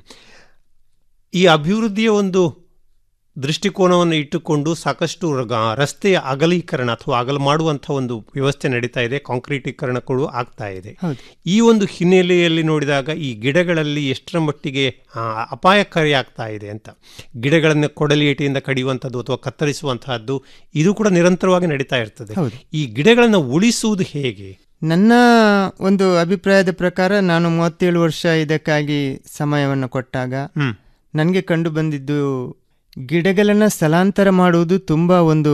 ಈ ಅಭಿವೃದ್ಧಿಯ ಒಂದು ದೃಷ್ಟಿಕೋನವನ್ನು ಇಟ್ಟುಕೊಂಡು ಸಾಕಷ್ಟು ಗ- ರಸ್ತೆಯ ಅಗಲೀಕರಣ ಅಥವಾ ಅಗಲ ಮಾಡುವಂಥ ಒಂದು ವ್ಯವಸ್ಥೆ ನಡೀತಾ ಇದೆ ಕಾಂಕ್ರೀಟೀಕರಣ ಕೂಡ ಆಗ್ತಾ ಇದೆ ಹೌದು. ಈ ಒಂದು ಹಿನ್ನೆಲೆಯಲ್ಲಿ ನೋಡಿದಾಗ ಈ ಗಿಡಗಳಲ್ಲಿ ಎಷ್ಟರ ಮಟ್ಟಿಗೆ ಆ, ಅಪಾಯಕಾರಿ ಆಗ್ತಾ ಇದೆ ಅಂತ ಗಿಡಗಳನ್ನು ಕೊಡಲಿಯಟಿಯಿಂದ ಕಡಿಯುವಂಥದ್ದು ಅಥವಾ ಕತ್ತರಿಸುವಂತಹದ್ದು ಇದು ಕೂಡ ನಿರಂತರವಾಗಿ ನಡೀತಾ ಇರ್ತದೆ ಹೌದು. ಈ ಗಿಡಗಳನ್ನು ಉಳಿಸುವುದು ಹೇಗೆ ನನ್ನ ಒಂದು ಅಭಿಪ್ರಾಯದ ಪ್ರಕಾರ ನಾನು ಮೂವತ್ತೇಳು ವರ್ಷ ಇದಕ್ಕಾಗಿ ಸಮಯವನ್ನು ಕೊಟ್ಟಾಗ ಹ್ಮ್. ನನಗೆ ಕಂಡು ಬಂದಿದ್ದು ಗಿಡಗಳನ್ನು ಸ್ಥಳಾಂತರ ಮಾಡುವುದು ತುಂಬ ಒಂದು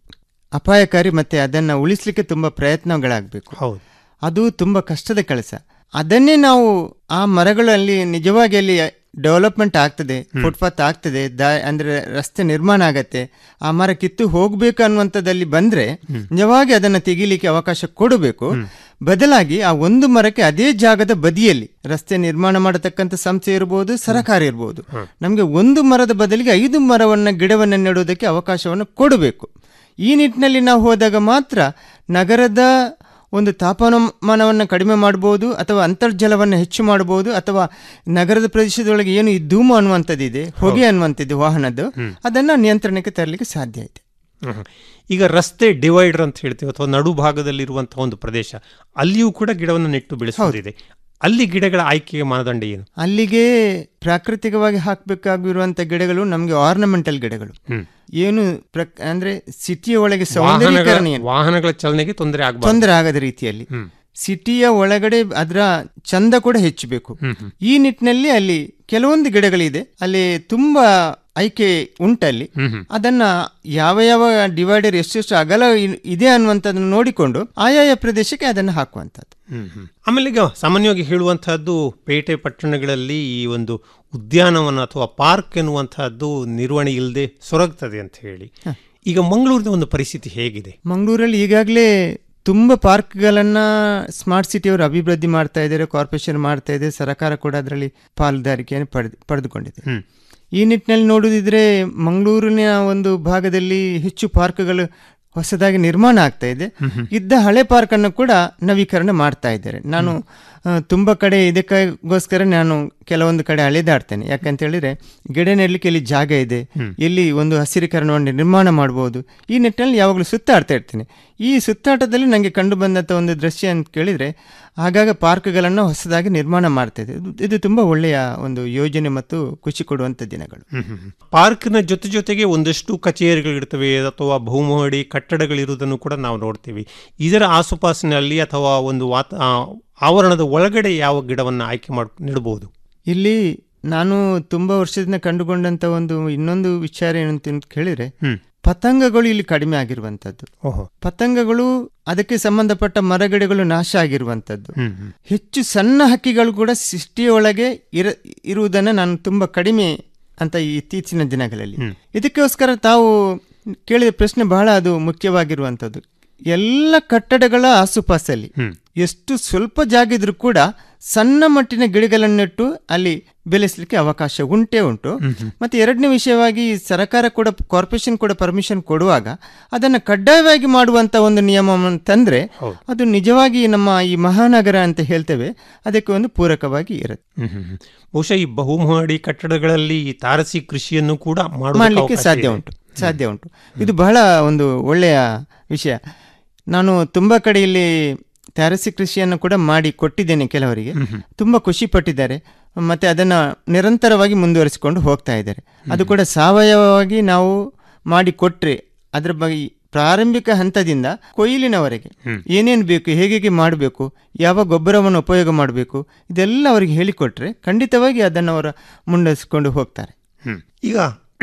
ಅಪಾಯಕಾರಿ ಮತ್ತು ಅದನ್ನು ಉಳಿಸ್ಲಿಕ್ಕೆ ತುಂಬ ಪ್ರಯತ್ನಗಳಾಗಬೇಕು ಹೌದು ಅದು ತುಂಬ ಕಷ್ಟದ ಕೆಲಸ ಅದನ್ನೇ ನಾವು ಆ ಮರಗಳಲ್ಲಿ ನಿಜವಾಗಿ ಅಲ್ಲಿ ಡೆವಲಪ್ಮೆಂಟ್ ಆಗ್ತದೆ ಫುಟ್ಪಾತ್ ಆಗ್ತದೆ ದಾ ಅಂದ್ರೆ ರಸ್ತೆ ನಿರ್ಮಾಣ ಆಗತ್ತೆ ಆ ಮರ ಕಿತ್ತು ಹೋಗ್ಬೇಕು ಅನ್ನುವಂಥದ್ದಲ್ಲಿ ಬಂದ್ರೆ ನಿಜವಾಗಿ ಅದನ್ನು ತೆಗಿಲಿಕ್ಕೆ ಅವಕಾಶ ಕೊಡಬೇಕು ಬದಲಾಗಿ ಆ ಒಂದು ಮರಕ್ಕೆ ಅದೇ ಜಾಗದ ಬದಿಯಲ್ಲಿ ರಸ್ತೆ ನಿರ್ಮಾಣ ಮಾಡತಕ್ಕಂಥ ಸಂಸ್ಥೆ ಇರಬಹುದು ಸರಕಾರ ಇರಬಹುದು ನಮಗೆ ಒಂದು ಮರದ ಬದಲಿಗೆ ಐದು ಮರವನ್ನ ಗಿಡವನ್ನು ನೆಡುವುದಕ್ಕೆ ಅವಕಾಶವನ್ನು ಕೊಡಬೇಕು ಈ ನಿಟ್ಟಿನಲ್ಲಿ ನಾವು ಹೋದಾಗ ಮಾತ್ರ ನಗರದ ಒಂದು ತಾಪಮಾನವನ್ನು ಕಡಿಮೆ ಮಾಡಬಹುದು ಅಥವಾ ಅಂತರ್ಜಲವನ್ನು ಹೆಚ್ಚು ಮಾಡಬಹುದು ಅಥವಾ ನಗರದ ಪ್ರದೇಶದೊಳಗೆ ಏನು ಈ ಧೂಮು ಅನ್ನುವಂಥದ್ದಿದೆ ಹೊಗೆ ಅನ್ನುವಂಥದ್ದು ವಾಹನದ್ದು ಅದನ್ನು ನಿಯಂತ್ರಣಕ್ಕೆ ತರಲಿಕ್ಕೆ ಸಾಧ್ಯ ಇದೆ ಹ್ಮ್. ಈಗ ರಸ್ತೆ ಡಿವೈಡರ್ ಅಂತ ಹೇಳ್ತೀವಿ ಅಥವಾ ನಡು ಭಾಗದಲ್ಲಿರುವಂತಹ ಒಂದು ಪ್ರದೇಶ ಅಲ್ಲಿಯೂ ಕೂಡ ಗಿಡವನ್ನು ನೆಟ್ಟು ಬೆಳೆಸೋದಿದೆ ಅಲ್ಲಿ ಗಿಡಗಳ ಆಯ್ಕೆಯ ಮಾನದಂಡ ಏನು ಅಲ್ಲಿಗೆ ಪ್ರಾಕೃತಿಕವಾಗಿ ಹಾಕಬೇಕಾಗಿರುವಂಥ ಗಿಡಗಳು ನಮಗೆ ಆರ್ನಮೆಂಟಲ್ ಗಿಡಗಳು ಹ್ಮ್. ಏನು ಪ್ರಕ್ ಅಂದ್ರೆ ಸಿಟಿಯ ಒಳಗೆ ವಾಹನಗಳ ಸೌಂದರ್ಯೀಕರಣ ಏನು ವಾಹನಗಳ ಚಲನೆಗೆ ತೊಂದರೆ ಆಗಬಾರ್ದು ತೊಂದರೆ ಆಗದ ರೀತಿಯಲ್ಲಿ ಸಿಟಿಯ ಒಳಗಡೆ ಅದರ ಚಂದ ಕೂಡ ಹೆಚ್ಚಬೇಕು ಈ ನಿಟ್ಟಿನಲ್ಲಿ ಅಲ್ಲಿ ಕೆಲವೊಂದು ಗಿಡಗಳಿದೆ ಅಲ್ಲಿ ತುಂಬಾ ಆಯ್ಕೆ ಉಂಟಲ್ಲಿ ಅದನ್ನ ಯಾವ ಯಾವ ಡಿವೈಡರ್ ಎಷ್ಟೆಷ್ಟು ಅಗಲ ಇ- ಇದೆ ಅನ್ನುವಂಥದ್ದನ್ನು ನೋಡಿಕೊಂಡು ಆಯಾಯ ಪ್ರದೇಶಕ್ಕೆ ಅದನ್ನು ಹಾಕುವಂಥದ್ದು ಆಮೇಲೆ ಈಗ ಸಾಮಾನ್ಯವಾಗಿ ಹೇಳುವಂತಹದ್ದು ಪೇಟೆ ಪಟ್ಟಣಗಳಲ್ಲಿ ಈ ಒಂದು ಉದ್ಯಾನವನ ಅಥವಾ ಪಾರ್ಕ್ ಎನ್ನುವಂತಹದ್ದು ನಿರ್ವಹಣೆ ಇಲ್ಲದೆ ಸೊರಗ್ತದೆ ಅಂತ ಹೇಳಿ ಈಗ ಮಂಗಳೂರಿನ ಒಂದು ಪರಿಸ್ಥಿತಿ ಹೇಗಿದೆ ಮಂಗಳೂರಲ್ಲಿ ಈಗಾಗಲೇ ತುಂಬ ಪಾರ್ಕ್ಗಳನ್ನು ಸ್ಮಾರ್ಟ್ ಸಿಟಿಯವರು ಅಭಿವೃದ್ಧಿ ಮಾಡ್ತಾ ಇದ್ದಾರೆ ಕಾರ್ಪೊರೇಷನ್ ಮಾಡ್ತಾ ಇದೆ ಸರ್ಕಾರ ಕೂಡ ಅದರಲ್ಲಿ ಪಾಲುದಾರಿಕೆಯನ್ನು ಪಡೆದು ಪಡೆದುಕೊಂಡಿದೆ ಈ ನಿಟ್ಟಿನಲ್ಲಿ ನೋಡುವುದಿದ್ರೆ ಮಂಗಳೂರಿನ ಒಂದು ಭಾಗದಲ್ಲಿ ಹೆಚ್ಚು ಪಾರ್ಕ್ಗಳು ಹೊಸದಾಗಿ ನಿರ್ಮಾಣ ಆಗ್ತಾ ಇದೆ ಇದ್ದ ಹಳೆ ಪಾರ್ಕ್ ಅನ್ನು ಕೂಡ ನವೀಕರಣ ಮಾಡ್ತಾ ಇದ್ದಾರೆ ನಾನು ಆ, ತುಂಬ ಕಡೆ ಇದಕ್ಕೋಸ್ಕರ ನಾನು ಕೆಲವೊಂದು ಕಡೆ ಅಲೆದಾಡ್ತೇನೆ ಯಾಕಂತ ಹೇಳಿದ್ರೆ ಗಿಡ ನೆಡಲಿಕ್ಕೆ ಇಲ್ಲಿ ಜಾಗ ಇದೆ ಇಲ್ಲಿ ಒಂದು ಹಸಿರೀಕರಣವನ್ನು ನಿರ್ಮಾಣ ಮಾಡಬಹುದು ಈ ನಿಟ್ಟಿನಲ್ಲಿ ಯಾವಾಗಲೂ ಸುತ್ತಾಡ್ತಾ ಇರ್ತೇನೆ ಈ ಸುತ್ತಾಟದಲ್ಲಿ ನನಗೆ ಕಂಡು ಬಂದಂಥ ಒಂದು ದೃಶ್ಯ ಅಂತ ಕೇಳಿದ್ರೆ ಆಗಾಗ ಪಾರ್ಕ್ಗಳನ್ನು ಹೊಸದಾಗಿ ನಿರ್ಮಾಣ ಮಾಡ್ತಾ ಇದೆ ಇದು- ಇದು ತುಂಬ ಒಳ್ಳೆಯ ಒಂದು ಯೋಜನೆ ಮತ್ತು ಖುಷಿ ಕೊಡುವಂಥ ದಿನಗಳು ಪಾರ್ಕ್ನ ಜೊತೆ ಜೊತೆಗೆ ಒಂದಷ್ಟು ಕಚೇರಿಗಳಿರ್ತವೆ ಅಥವಾ ಬಹುಮಹಡಿ ಕಟ್ಟಡಗಳಿರುವುದನ್ನು ಕೂಡ ನಾವು ನೋಡ್ತೀವಿ ಇದರ ಆಸುಪಾಸಿನಲ್ಲಿ ಅಥವಾ ಒಂದು ವಾತ ಆ, ಆವರಣದ ಒಳಗಡೆ ಯಾವ ಗಿಡವನ್ನು ಆಯ್ಕೆ ಮಾಡಿ ನೆಡಬಹುದು ಇಲ್ಲಿ ನಾನು ತುಂಬ ವರ್ಷದಿಂದ ಕಂಡುಕೊಂಡಂಥ ಒಂದು ಇನ್ನೊಂದು ವಿಚಾರ ಏನಂತ ಕೇಳಿದ್ರೆ ಪತಂಗಗಳು ಇಲ್ಲಿ ಕಡಿಮೆ ಆಗಿರುವಂಥದ್ದು ಓಹೋ ಪತಂಗಗಳು ಅದಕ್ಕೆ ಸಂಬಂಧಪಟ್ಟ ಮರಗಿಡಗಳು ನಾಶ ಆಗಿರುವಂಥದ್ದು ಹ್ಮ್, ಹ್ಮ್. ಹೆಚ್ಚು ಸಣ್ಣ ಹಕ್ಕಿಗಳು ಕೂಡ ಸೃಷ್ಟಿಯೊಳಗೆ ಇರ ಇರುವುದನ್ನು ನಾನು ತುಂಬ ಕಡಿಮೆ ಅಂತ ಈ ಇತ್ತೀಚಿನ ದಿನಗಳಲ್ಲಿ ಇದಕ್ಕೋಸ್ಕರ ತಾವು ಕೇಳಿದ ಪ್ರಶ್ನೆ ಬಹಳ ಅದು ಮುಖ್ಯವಾಗಿರುವಂಥದ್ದು ಎಲ್ಲ ಕಟ್ಟಡಗಳ ಆಸುಪಾಸಲ್ಲಿ ಎಷ್ಟು ಸ್ವಲ್ಪ ಜಾಗ ಇದ್ರೂ ಕೂಡ ಸಣ್ಣ ಮಟ್ಟಿನ ಗಿಡಗಳನ್ನಿಟ್ಟು ಅಲ್ಲಿ ಬೆಳೆಸಲಿಕ್ಕೆ ಅವಕಾಶ ಉಂಟೇ ಉಂಟು ಮತ್ತೆ ಎರಡನೇ ವಿಷಯವಾಗಿ ಸರ್ಕಾರ ಕೂಡ ಕಾರ್ಪೊರೇಷನ್ ಕೂಡ ಪರ್ಮಿಷನ್ ಕೊಡುವಾಗ ಅದನ್ನು ಕಡ್ಡಾಯವಾಗಿ ಮಾಡುವಂತ ಒಂದು ನಿಯಮವನ್ನು ತಂದ್ರೆ ಅದು ನಿಜವಾಗಿ ನಮ್ಮ ಈ ಮಹಾನಗರ ಅಂತ ಹೇಳ್ತೇವೆ ಅದಕ್ಕೆ ಒಂದು ಪೂರಕವಾಗಿ ಇರುತ್ತೆ ಹ್ಮ್, ಹ್ಮ್, ಹ್ಮ್. ಬಹುಶಃ ಈ ಬಹುಮಹಡಿ ಕಟ್ಟಡಗಳಲ್ಲಿ ಈ ತಾರಸಿ ಕೃಷಿಯನ್ನು ಕೂಡ ಮಾಡುವುದಕ್ಕೆ ಮಾಡಲಿಕ್ಕೆ ಅವಕಾಶ ಸಾಧ್ಯ ಇದೆ. ಉಂಟು ಸಾಧ್ಯ ಉಂಟು ಇದು ಬಹಳ ಒಂದು ಒಳ್ಳೆಯ ವಿಷಯ ನಾನು ತುಂಬ ಕಡೆ ಇಲ್ಲಿ ತಾರಸಿ ಕೃಷಿಯನ್ನು ಕೂಡ ಮಾಡಿ ಕೊಟ್ಟಿದ್ದೇನೆ ಕೆಲವರಿಗೆ ತುಂಬ ಖುಷಿ ಪಟ್ಟಿದ್ದಾರೆ ಮತ್ತೆ ಅದನ್ನು ನಿರಂತರವಾಗಿ ಮುಂದುವರಿಸಿಕೊಂಡು ಹೋಗ್ತಾ ಇದ್ದಾರೆ ಅದು ಕೂಡ ಸಾವಯವವಾಗಿ ನಾವು ಮಾಡಿ ಕೊಟ್ಟರೆ ಅದರ ಬಗ್ಗೆ ಪ್ರಾರಂಭಿಕ ಹಂತದಿಂದ ಕೊಯ್ಲಿನವರೆಗೆ ಏನೇನು ಬೇಕು ಹೇಗೆ ಹೇಗೆ ಮಾಡಬೇಕು ಯಾವ ಗೊಬ್ಬರವನ್ನು ಉಪಯೋಗ ಮಾಡಬೇಕು ಇದೆಲ್ಲ ಅವರಿಗೆ ಹೇಳಿಕೊಟ್ರೆ ಖಂಡಿತವಾಗಿ ಅದನ್ನು ಅವರ ಮುಂದುವರಿಸಿಕೊಂಡು ಹೋಗ್ತಾರೆ ಹ್ಮ್. ಈಗ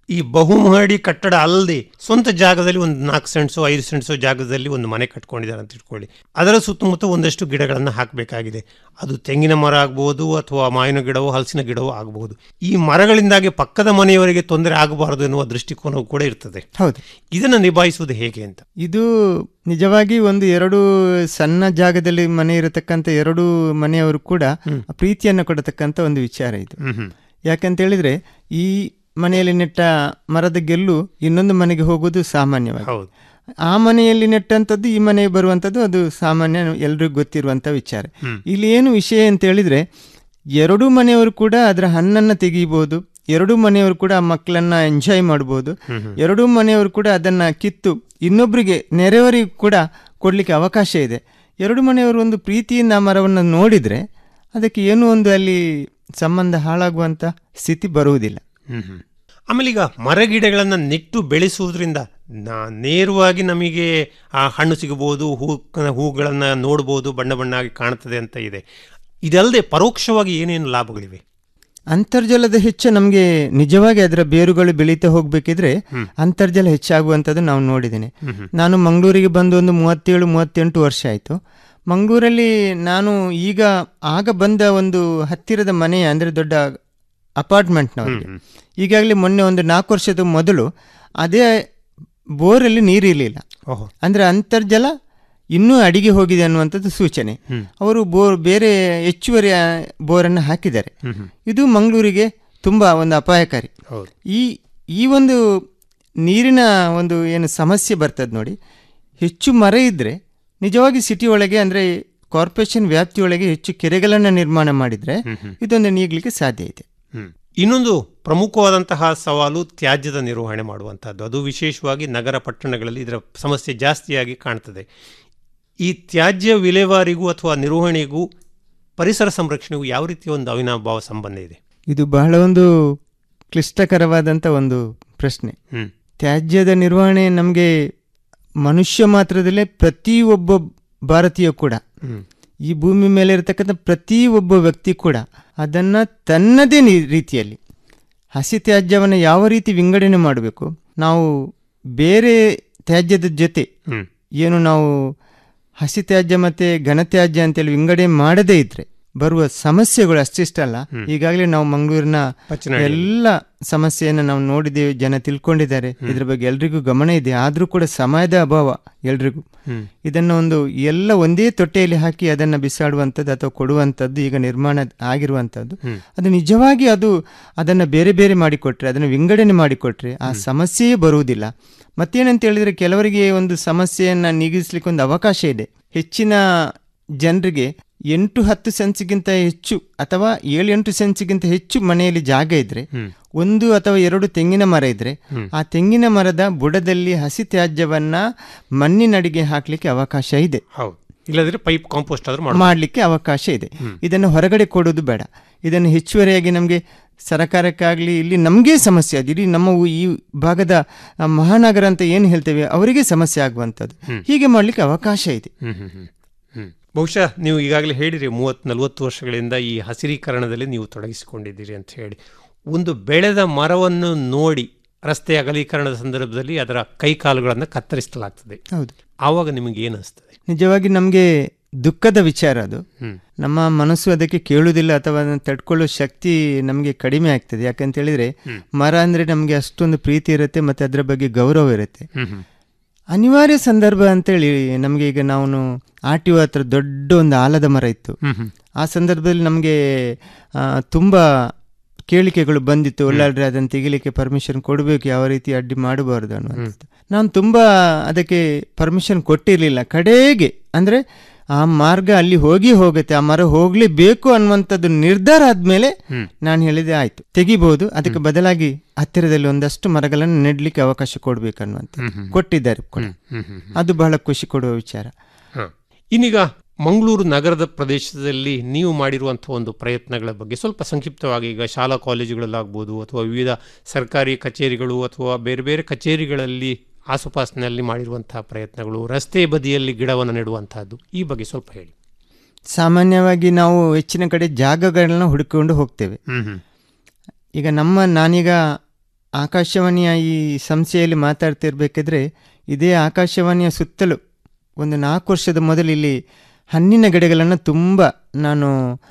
ಈ ಬಹುಮಹಡಿ ಕಟ್ಟಡ ಅಲ್ಲದೆ ಸ್ವಂತ ಜಾಗದಲ್ಲಿ ಒಂದು ನಾಲ್ಕು ಸೆಂಟ್ಸು ಐದು ಸೆಂಟ್ಸು ಜಾಗದಲ್ಲಿ ಒಂದು ಮನೆ ಕಟ್ಕೊಂಡಿದ್ದಾರೆ ಅಂತ ಇಟ್ಕೊಳ್ಳಿ ಅದರ ಸುತ್ತಮುತ್ತ ಒಂದಷ್ಟು ಗಿಡಗಳನ್ನು ಹಾಕಬೇಕಾಗಿದೆ ಅದು ತೆಂಗಿನ ಮರ ಆಗ್ಬೋದು ಅಥವಾ ಮಾವಿನ ಗಿಡವೋ ಹಲಸಿನ ಗಿಡವೋ ಆಗಬಹುದು ಈ ಮರಗಳಿಂದಾಗಿ ಪಕ್ಕದ ಮನೆಯವರಿಗೆ ತೊಂದರೆ ಆಗಬಾರದು ಎನ್ನುವ ದೃಷ್ಟಿಕೋನವು ಕೂಡ ಇರ್ತದೆ ಹೌದು ಇದನ್ನು ನಿಭಾಯಿಸುವುದು ಹೇಗೆ ಅಂತ ಇದು ನಿಜವಾಗಿ ಒಂದು ಎರಡು ಸಣ್ಣ ಜಾಗದಲ್ಲಿ ಮನೆ ಇರತಕ್ಕಂಥ ಎರಡು ಮನೆಯವರು ಕೂಡ ಪ್ರೀತಿಯನ್ನು ಕೊಡತಕ್ಕಂಥ ಒಂದು ವಿಚಾರ ಇದು ಯಾಕಂತ ಹೇಳಿದ್ರೆ ಈ ಮನೆಯಲ್ಲಿ ನೆಟ್ಟ ಮರದ ಗೆಲ್ಲು ಇನ್ನೊಂದು ಮನೆಗೆ ಹೋಗುವುದು ಸಾಮಾನ್ಯವಾಗಿ ಆ ಮನೆಯಲ್ಲಿ ನೆಟ್ಟಂಥದ್ದು ಈ ಮನೆಗೆ ಬರುವಂಥದ್ದು ಅದು ಸಾಮಾನ್ಯ ಎಲ್ರಿಗೂ ಗೊತ್ತಿರುವಂಥ ವಿಚಾರ ಇಲ್ಲಿ ಏನು ವಿಷಯ ಅಂತ ಹೇಳಿದ್ರೆ ಎರಡೂ ಮನೆಯವರು ಕೂಡ ಅದರ ಹಣ್ಣನ್ನು ತೆಗೀಬಹುದು ಎರಡೂ ಮನೆಯವರು ಕೂಡ ಆ ಮಕ್ಕಳನ್ನ ಎಂಜಾಯ್ ಮಾಡ್ಬೋದು ಎರಡೂ ಮನೆಯವರು ಕೂಡ ಅದನ್ನ ಕಿತ್ತು ಇನ್ನೊಬ್ಬರಿಗೆ ನೆರೆಯವರಿಗೂ ಕೂಡ ಕೊಡ್ಲಿಕ್ಕೆ ಅವಕಾಶ ಇದೆ ಎರಡು ಮನೆಯವರು ಒಂದು ಪ್ರೀತಿಯಿಂದ ಆ ಮರವನ್ನು ನೋಡಿದ್ರೆ ಅದಕ್ಕೆ ಏನೂ ಒಂದು ಅಲ್ಲಿ ಸಂಬಂಧ ಹಾಳಾಗುವಂತ ಸ್ಥಿತಿ ಬರುವುದಿಲ್ಲ ಆಮೇಲೆ ಈಗ ಮರಗಿಡಗಳನ್ನು ನೆಟ್ಟು ಬೆಳೆಸುವುದರಿಂದ ನಾ- ನೇರವಾಗಿ ನಮಗೆ ಆ ಹಣ್ಣು ಸಿಗಬಹುದು ಹೂ ಹೂಗಳನ್ನು ನೋಡ್ಬೋದು ಬಣ್ಣ ಬಣ್ಣ ಆಗಿ ಕಾಣ್ತದೆ ಅಂತ ಇದೆ ಇದಲ್ಲದೆ ಪರೋಕ್ಷವಾಗಿ ಏನೇನು ಲಾಭಗಳಿವೆ ಅಂತರ್ಜಲದ ಹೆಚ್ಚು ನಮಗೆ ನಿಜವಾಗಿ ಅದರ ಬೇರುಗಳು ಬೆಳೀತಾ ಹೋಗ್ಬೇಕಿದ್ರೆ ಅಂತರ್ಜಲ ಹೆಚ್ಚಾಗುವಂಥದ್ದು ನಾವು ನೋಡಿದ್ದೇನೆ ನಾನು ಮಂಗಳೂರಿಗೆ ಬಂದು ಒಂದು ಮೂವತ್ತೇಳು ಮೂವತ್ತೆಂಟು ವರ್ಷ ಆಯಿತು ಮಂಗಳೂರಲ್ಲಿ ನಾನು ಈಗ ಆಗ ಬಂದ ಒಂದು ಹತ್ತಿರದ ಮನೆ ಅಂದರೆ ದೊಡ್ಡ ಅಪಾರ್ಟ್ಮೆಂಟ್ನವರಿಗೆ ಈಗಾಗಲೇ ಮೊನ್ನೆ ಒಂದು ನಾಲ್ಕು ವರ್ಷದ ಮೊದಲು ಅದೇ ಬೋರಲ್ಲಿ ನೀರಿರಲಿಲ್ಲ ಓಹೋ ಅಂದರೆ ಅಂತರ್ಜಲ ಇನ್ನೂ ಅಡಿಗೆ ಹೋಗಿದೆ ಅನ್ನುವಂಥದ್ದು ಸೂಚನೆ ಅವರು ಬೋರ್ ಬೇರೆ ಹೆಚ್ಚುವರಿ ಆ, ಬೋರನ್ನು ಹಾಕಿದ್ದಾರೆ ಇದು ಮಂಗಳೂರಿಗೆ ತುಂಬ ಒಂದು ಅಪಾಯಕಾರಿ ಹೌದು ಈ ಈ ಒಂದು ನೀರಿನ ಒಂದು ಏನು ಸಮಸ್ಯೆ ಬರ್ತದೆ ನೋಡಿ ಹೆಚ್ಚು ಮರ ಇದ್ದರೆ ನಿಜವಾಗಿ ಸಿಟಿ ಒಳಗೆ ಅಂದರೆ ಕಾರ್ಪೊರೇಷನ್ ವ್ಯಾಪ್ತಿಯೊಳಗೆ ಹೆಚ್ಚು ಕೆರೆಗಳನ್ನು ನಿರ್ಮಾಣ ಮಾಡಿದರೆ ಇದೊಂದು ನೀಗಲಿಕ್ಕೆ ಸಾಧ್ಯ ಇದೆ ಹ್ಮ್. ಇನ್ನೊಂದು ಪ್ರಮುಖವಾದಂತಹ ಸವಾಲು ತ್ಯಾಜ್ಯದ ನಿರ್ವಹಣೆ ಮಾಡುವಂತಹದ್ದು ಅದು ವಿಶೇಷವಾಗಿ ನಗರ ಪಟ್ಟಣಗಳಲ್ಲಿ ಇದರ ಸಮಸ್ಯೆ ಜಾಸ್ತಿಯಾಗಿ ಕಾಣ್ತದೆ ಈ ತ್ಯಾಜ್ಯ ವಿಲೇವಾರಿಗೂ ಅಥವಾ ನಿರ್ವಹಣೆಗೂ ಪರಿಸರ ಸಂರಕ್ಷಣೆಗೂ ಯಾವ ರೀತಿಯ ಒಂದು ಅವಿನಾಭಾವ ಸಂಬಂಧ ಇದೆ ಇದು ಬಹಳ ಒಂದು ಕ್ಲಿಷ್ಟಕರವಾದಂಥ ಒಂದು ಪ್ರಶ್ನೆ ಹ್ಮ್. ತ್ಯಾಜ್ಯದ ನಿರ್ವಹಣೆ ನಮಗೆ ಮನುಷ್ಯ ಮಾತ್ರದಲ್ಲೇ ಪ್ರತಿಯೊಬ್ಬ ಭಾರತೀಯ ಕೂಡ ಹ್ಮ್. ಈ ಭೂಮಿ ಮೇಲೆ ಇರತಕ್ಕಂಥ ಪ್ರತಿಯೊಬ್ಬ ವ್ಯಕ್ತಿ ಕೂಡ ಅದನ್ನು ತನ್ನದೇ ನಿ- ರೀತಿಯಲ್ಲಿ ಹಸಿ ತ್ಯಾಜ್ಯವನ್ನು ಯಾವ ರೀತಿ ವಿಂಗಡಣೆ ಮಾಡಬೇಕು ನಾವು ಬೇರೆ ತ್ಯಾಜ್ಯದ ಜೊತೆ ಹ್ಮ್. ಏನು ನಾವು ಹಸಿ ತ್ಯಾಜ್ಯ ಮತ್ತೆ ಘನತ್ಯಾಜ್ಯ ಅಂತೇಳಿ ವಿಂಗಡಣೆ ಮಾಡದೇ ಇದ್ರೆ ಬರುವ ಸಮಸ್ಯೆಗಳು ಅಷ್ಟಿಷ್ಟಲ್ಲ ಈಗಾಗಲೇ ನಾವು ಮಂಗಳೂರಿನ ಪಚ್ಚನಹಳ್ಳಿ. ಎಲ್ಲ ಸಮಸ್ಯೆಯನ್ನು ನಾವು ನೋಡಿದ್ದೇವೆ ಜನ ತಿಳ್ಕೊಂಡಿದ್ದಾರೆ ಇದ್ರ ಬಗ್ಗೆ ಎಲ್ರಿಗೂ ಗಮನ ಇದೆ ಆದ್ರೂ ಕೂಡ ಸಮಯದ ಅಭಾವ ಎಲ್ರಿಗೂ ಹ್ಮ್. ಇದನ್ನು ಒಂದು ಎಲ್ಲ ಒಂದೇ ತೊಟ್ಟೆಯಲ್ಲಿ ಹಾಕಿ ಅದನ್ನು ಬಿಸಾಡುವಂಥದ್ದು ಅಥವಾ ಕೊಡುವಂಥದ್ದು ಈಗ ನಿರ್ಮಾಣ ಆಗಿರುವಂಥದ್ದು ಹ್ಮ್. ಅದು ನಿಜವಾಗಿ ಅದು ಅದನ್ನು ಬೇರೆ ಬೇರೆ ಮಾಡಿಕೊಟ್ರೆ ಅದನ್ನು ವಿಂಗಡಣೆ ಮಾಡಿಕೊಟ್ರೆ ಆ ಸಮಸ್ಯೆಯೇ ಬರುವುದಿಲ್ಲ ಮತ್ತೇನಂತ ಹೇಳಿದ್ರೆ ಕೆಲವರಿಗೆ ಒಂದು ಸಮಸ್ಯೆಯನ್ನು ನೀಗಿಸ್ಲಿಕ್ಕೆ ಒಂದು ಅವಕಾಶ ಇದೆ ಹೆಚ್ಚಿನ ಜನರಿಗೆ ಎಂಟು ಹತ್ತು ಸೆನ್ಸ್ಗಿಂತ ಹೆಚ್ಚು ಅಥವಾ ಏಳು ಎಂಟು ಸೆನ್ಸ್ಗಿಂತ ಹೆಚ್ಚು ಮನೆಯಲ್ಲಿ ಜಾಗ ಇದ್ರೆ ಒಂದು ಅಥವಾ ಎರಡು ತೆಂಗಿನ ಮರ ಇದ್ರೆ ಆ ತೆಂಗಿನ ಮರದ ಬುಡದಲ್ಲಿ ಹಸಿ ತ್ಯಾಜ್ಯವನ್ನ ಮಣ್ಣಿನಡಿಗೆ ಹಾಕ್ಲಿಕ್ಕೆ ಅವಕಾಶ ಇದೆ ಹೌದು ಇಲ್ಲದ್ರೆ ಪೈಪ್ ಕಾಂಪೋಸ್ಟ್ ಆದ್ರೂ ಮಾಡ್ಬೋದು. ಮಾಡಲಿಕ್ಕೆ ಅವಕಾಶ ಇದೆ ಇದನ್ನು ಹೊರಗಡೆ ಕೊಡೋದು ಬೇಡ ಇದನ್ನು ಹೆಚ್ಚುವರಿಯಾಗಿ ನಮಗೆ ಸರಕಾರಕ್ಕಾಗಲಿ ಇಲ್ಲಿ ನಮಗೇ ಸಮಸ್ಯೆ ಅದು ಇಡೀ ನಮ್ಮ ಊ- ಈ ಭಾಗದ ಆ, ಮಹಾನಗರ ಅಂತ ಏನು ಹೇಳ್ತೇವೆ ಅವರಿಗೆ ಸಮಸ್ಯೆ ಆಗುವಂಥದ್ದು ಹೀಗೆ ಮಾಡಲಿಕ್ಕೆ ಅವಕಾಶ ಇದೆ ಹ್ಮ್ ಹ್ಮ್ ಹ್ಮ್ ಹ್ಮ್. ಬಹುಶಃ ನೀವು ಈಗಾಗಲೇ ಹೇಳಿರಿ ಮೂವತ್ತು ನಲವತ್ತು ವರ್ಷಗಳಿಂದ ಈ ಹಸಿರೀಕರಣದಲ್ಲಿ ನೀವು ತೊಡಗಿಸಿಕೊಂಡಿದ್ದೀರಿ ಅಂತ ಹೇಳಿ ಒಂದು ಬೆಳೆದ ಮರವನ್ನು ನೋಡಿ ರಸ್ತೆ ಅಗಲೀಕರಣದ ಸಂದರ್ಭದಲ್ಲಿ ಅದರ ಕೈಕಾಲುಗಳನ್ನು ಕತ್ತರಿಸಲಾಗ್ತದೆ ಹೌದು ಆವಾಗ ನಿಮಗೆ ಏನು ಅನಿಸ್ತದೆ ನಿಜವಾಗಿ ನಮಗೆ ದುಃಖದ ವಿಚಾರ ಅದು ಹ್ಮ್. ನಮ್ಮ ಮನಸ್ಸು ಅದಕ್ಕೆ ಕೇಳುವುದಿಲ್ಲ ಅಥವಾ ಅದನ್ನು ತಡ್ಕೊಳ್ಳೋ ಶಕ್ತಿ ನಮಗೆ ಕಡಿಮೆ ಆಗ್ತದೆ ಯಾಕಂತ ಹೇಳಿದ್ರೆ ಮರ ಅಂದರೆ ನಮಗೆ ಅಷ್ಟೊಂದು ಪ್ರೀತಿ ಇರುತ್ತೆ ಮತ್ತು ಅದರ ಬಗ್ಗೆ ಗೌರವ ಇರುತ್ತೆ ಹ್ಮ್ ಹ್ಮ್. ಅನಿವಾರ್ಯ ಸಂದರ್ಭ ಅಂತೇಳಿ ನಮಗೆ ಈಗ ನಾವು ಆರ್ ಟಿ ಒ ಹತ್ರ ದೊಡ್ಡ ಒಂದು ಆಲದ ಮರ ಇತ್ತು ಹ್ಮ್ ಹ್ಮ್. ಆ ಸಂದರ್ಭದಲ್ಲಿ ನಮಗೆ ತುಂಬ ಕೇಳಿಕೆಗಳು ಬಂದಿತ್ತು ಒಳ್ಳಾಡ್ರೆ ಅದನ್ನು ತೆಗಿಲಿಕ್ಕೆ ಪರ್ಮಿಷನ್ ಕೊಡಬೇಕು ಯಾವ ರೀತಿ ಅಡ್ಡಿ ಮಾಡಬಾರ್ದು ಅನ್ನುವಂಥದ್ದು ನಾನು ತುಂಬ ಅದಕ್ಕೆ ಪರ್ಮಿಷನ್ ಕೊಟ್ಟಿರಲಿಲ್ಲ ಕಡೆಗೆ ಅಂದರೆ ಆ ಮಾರ್ಗ ಅಲ್ಲಿ ಹೋಗಿ ಹೋಗುತ್ತೆ ಆ ಮರ ಹೋಗ್ಲೇಬೇಕು ಅನ್ನುವಂಥದ್ದು ನಿರ್ಧಾರ ಆದ್ಮೇಲೆ ನಾನು ಹೇಳಿದೆ ಆಯ್ತು ತೆಗಿಬಹುದು ಅದಕ್ಕೆ ಬದಲಾಗಿ ಹತ್ತಿರದಲ್ಲಿ ಒಂದಷ್ಟು ಮರಗಳನ್ನು ನೆಡ್ಲಿಕ್ಕೆ ಅವಕಾಶ ಕೊಡ್ಬೇಕು ಅನ್ನುವಂಥದ್ದು ಕೊಟ್ಟಿದ್ದಾರೆ ಕೂಡ ಹ್ಮ್ ಹ್ಮ್. ಅದು ಬಹಳ ಖುಷಿ ಕೊಡುವ ವಿಚಾರ ಹ. ಇನ್ನೀಗ ಮಂಗಳೂರು ನಗರದ ಪ್ರದೇಶದಲ್ಲಿ ನೀವು ಮಾಡಿರುವಂಥ ಒಂದು ಪ್ರಯತ್ನಗಳ ಬಗ್ಗೆ ಸ್ವಲ್ಪ ಸಂಕ್ಷಿಪ್ತವಾಗಿ ಈಗ ಶಾಲಾ ಕಾಲೇಜುಗಳಲ್ಲಾಗ್ಬೋದು ಅಥವಾ ವಿವಿಧ ಸರ್ಕಾರಿ ಕಚೇರಿಗಳು ಅಥವಾ ಬೇರೆ ಬೇರೆ ಕಚೇರಿಗಳಲ್ಲಿ ಆಸುಪಾಸಿನಲ್ಲಿ ಮಾಡಿರುವಂತಹ ಪ್ರಯತ್ನಗಳು ರಸ್ತೆ ಬದಿಯಲ್ಲಿ ಗಿಡವನ್ನು ನೆಡುವಂತಹದ್ದು ಈ ಬಗ್ಗೆ ಸ್ವಲ್ಪ ಹೇಳಿ ಸಾಮಾನ್ಯವಾಗಿ ನಾವು ಹೆಚ್ಚಿನ ಕಡೆ ಜಾಗಗಳನ್ನ ಹುಡುಕಿಕೊಂಡು ಹೋಗ್ತೇವೆ ಹ್ಮ್ ಹ್ಮ್. ಈಗ ನಮ್ಮ ನಾನೀಗ ಆಕಾಶವಾಣಿಯ ಈ ಸಂಸ್ಥೆಯಲ್ಲಿ ಮಾತಾಡ್ತಿರ್ಬೇಕಾದ್ರೆ ಇದೇ ಆಕಾಶವಾಣಿಯ ಸುತ್ತಲೂ ಒಂದು ನಾಲ್ಕು ವರ್ಷದ ಮೊದಲು ಇಲ್ಲಿ ಹಣ್ಣಿನ ಗಿಡಗಳನ್ನು ತುಂಬ ನಾನು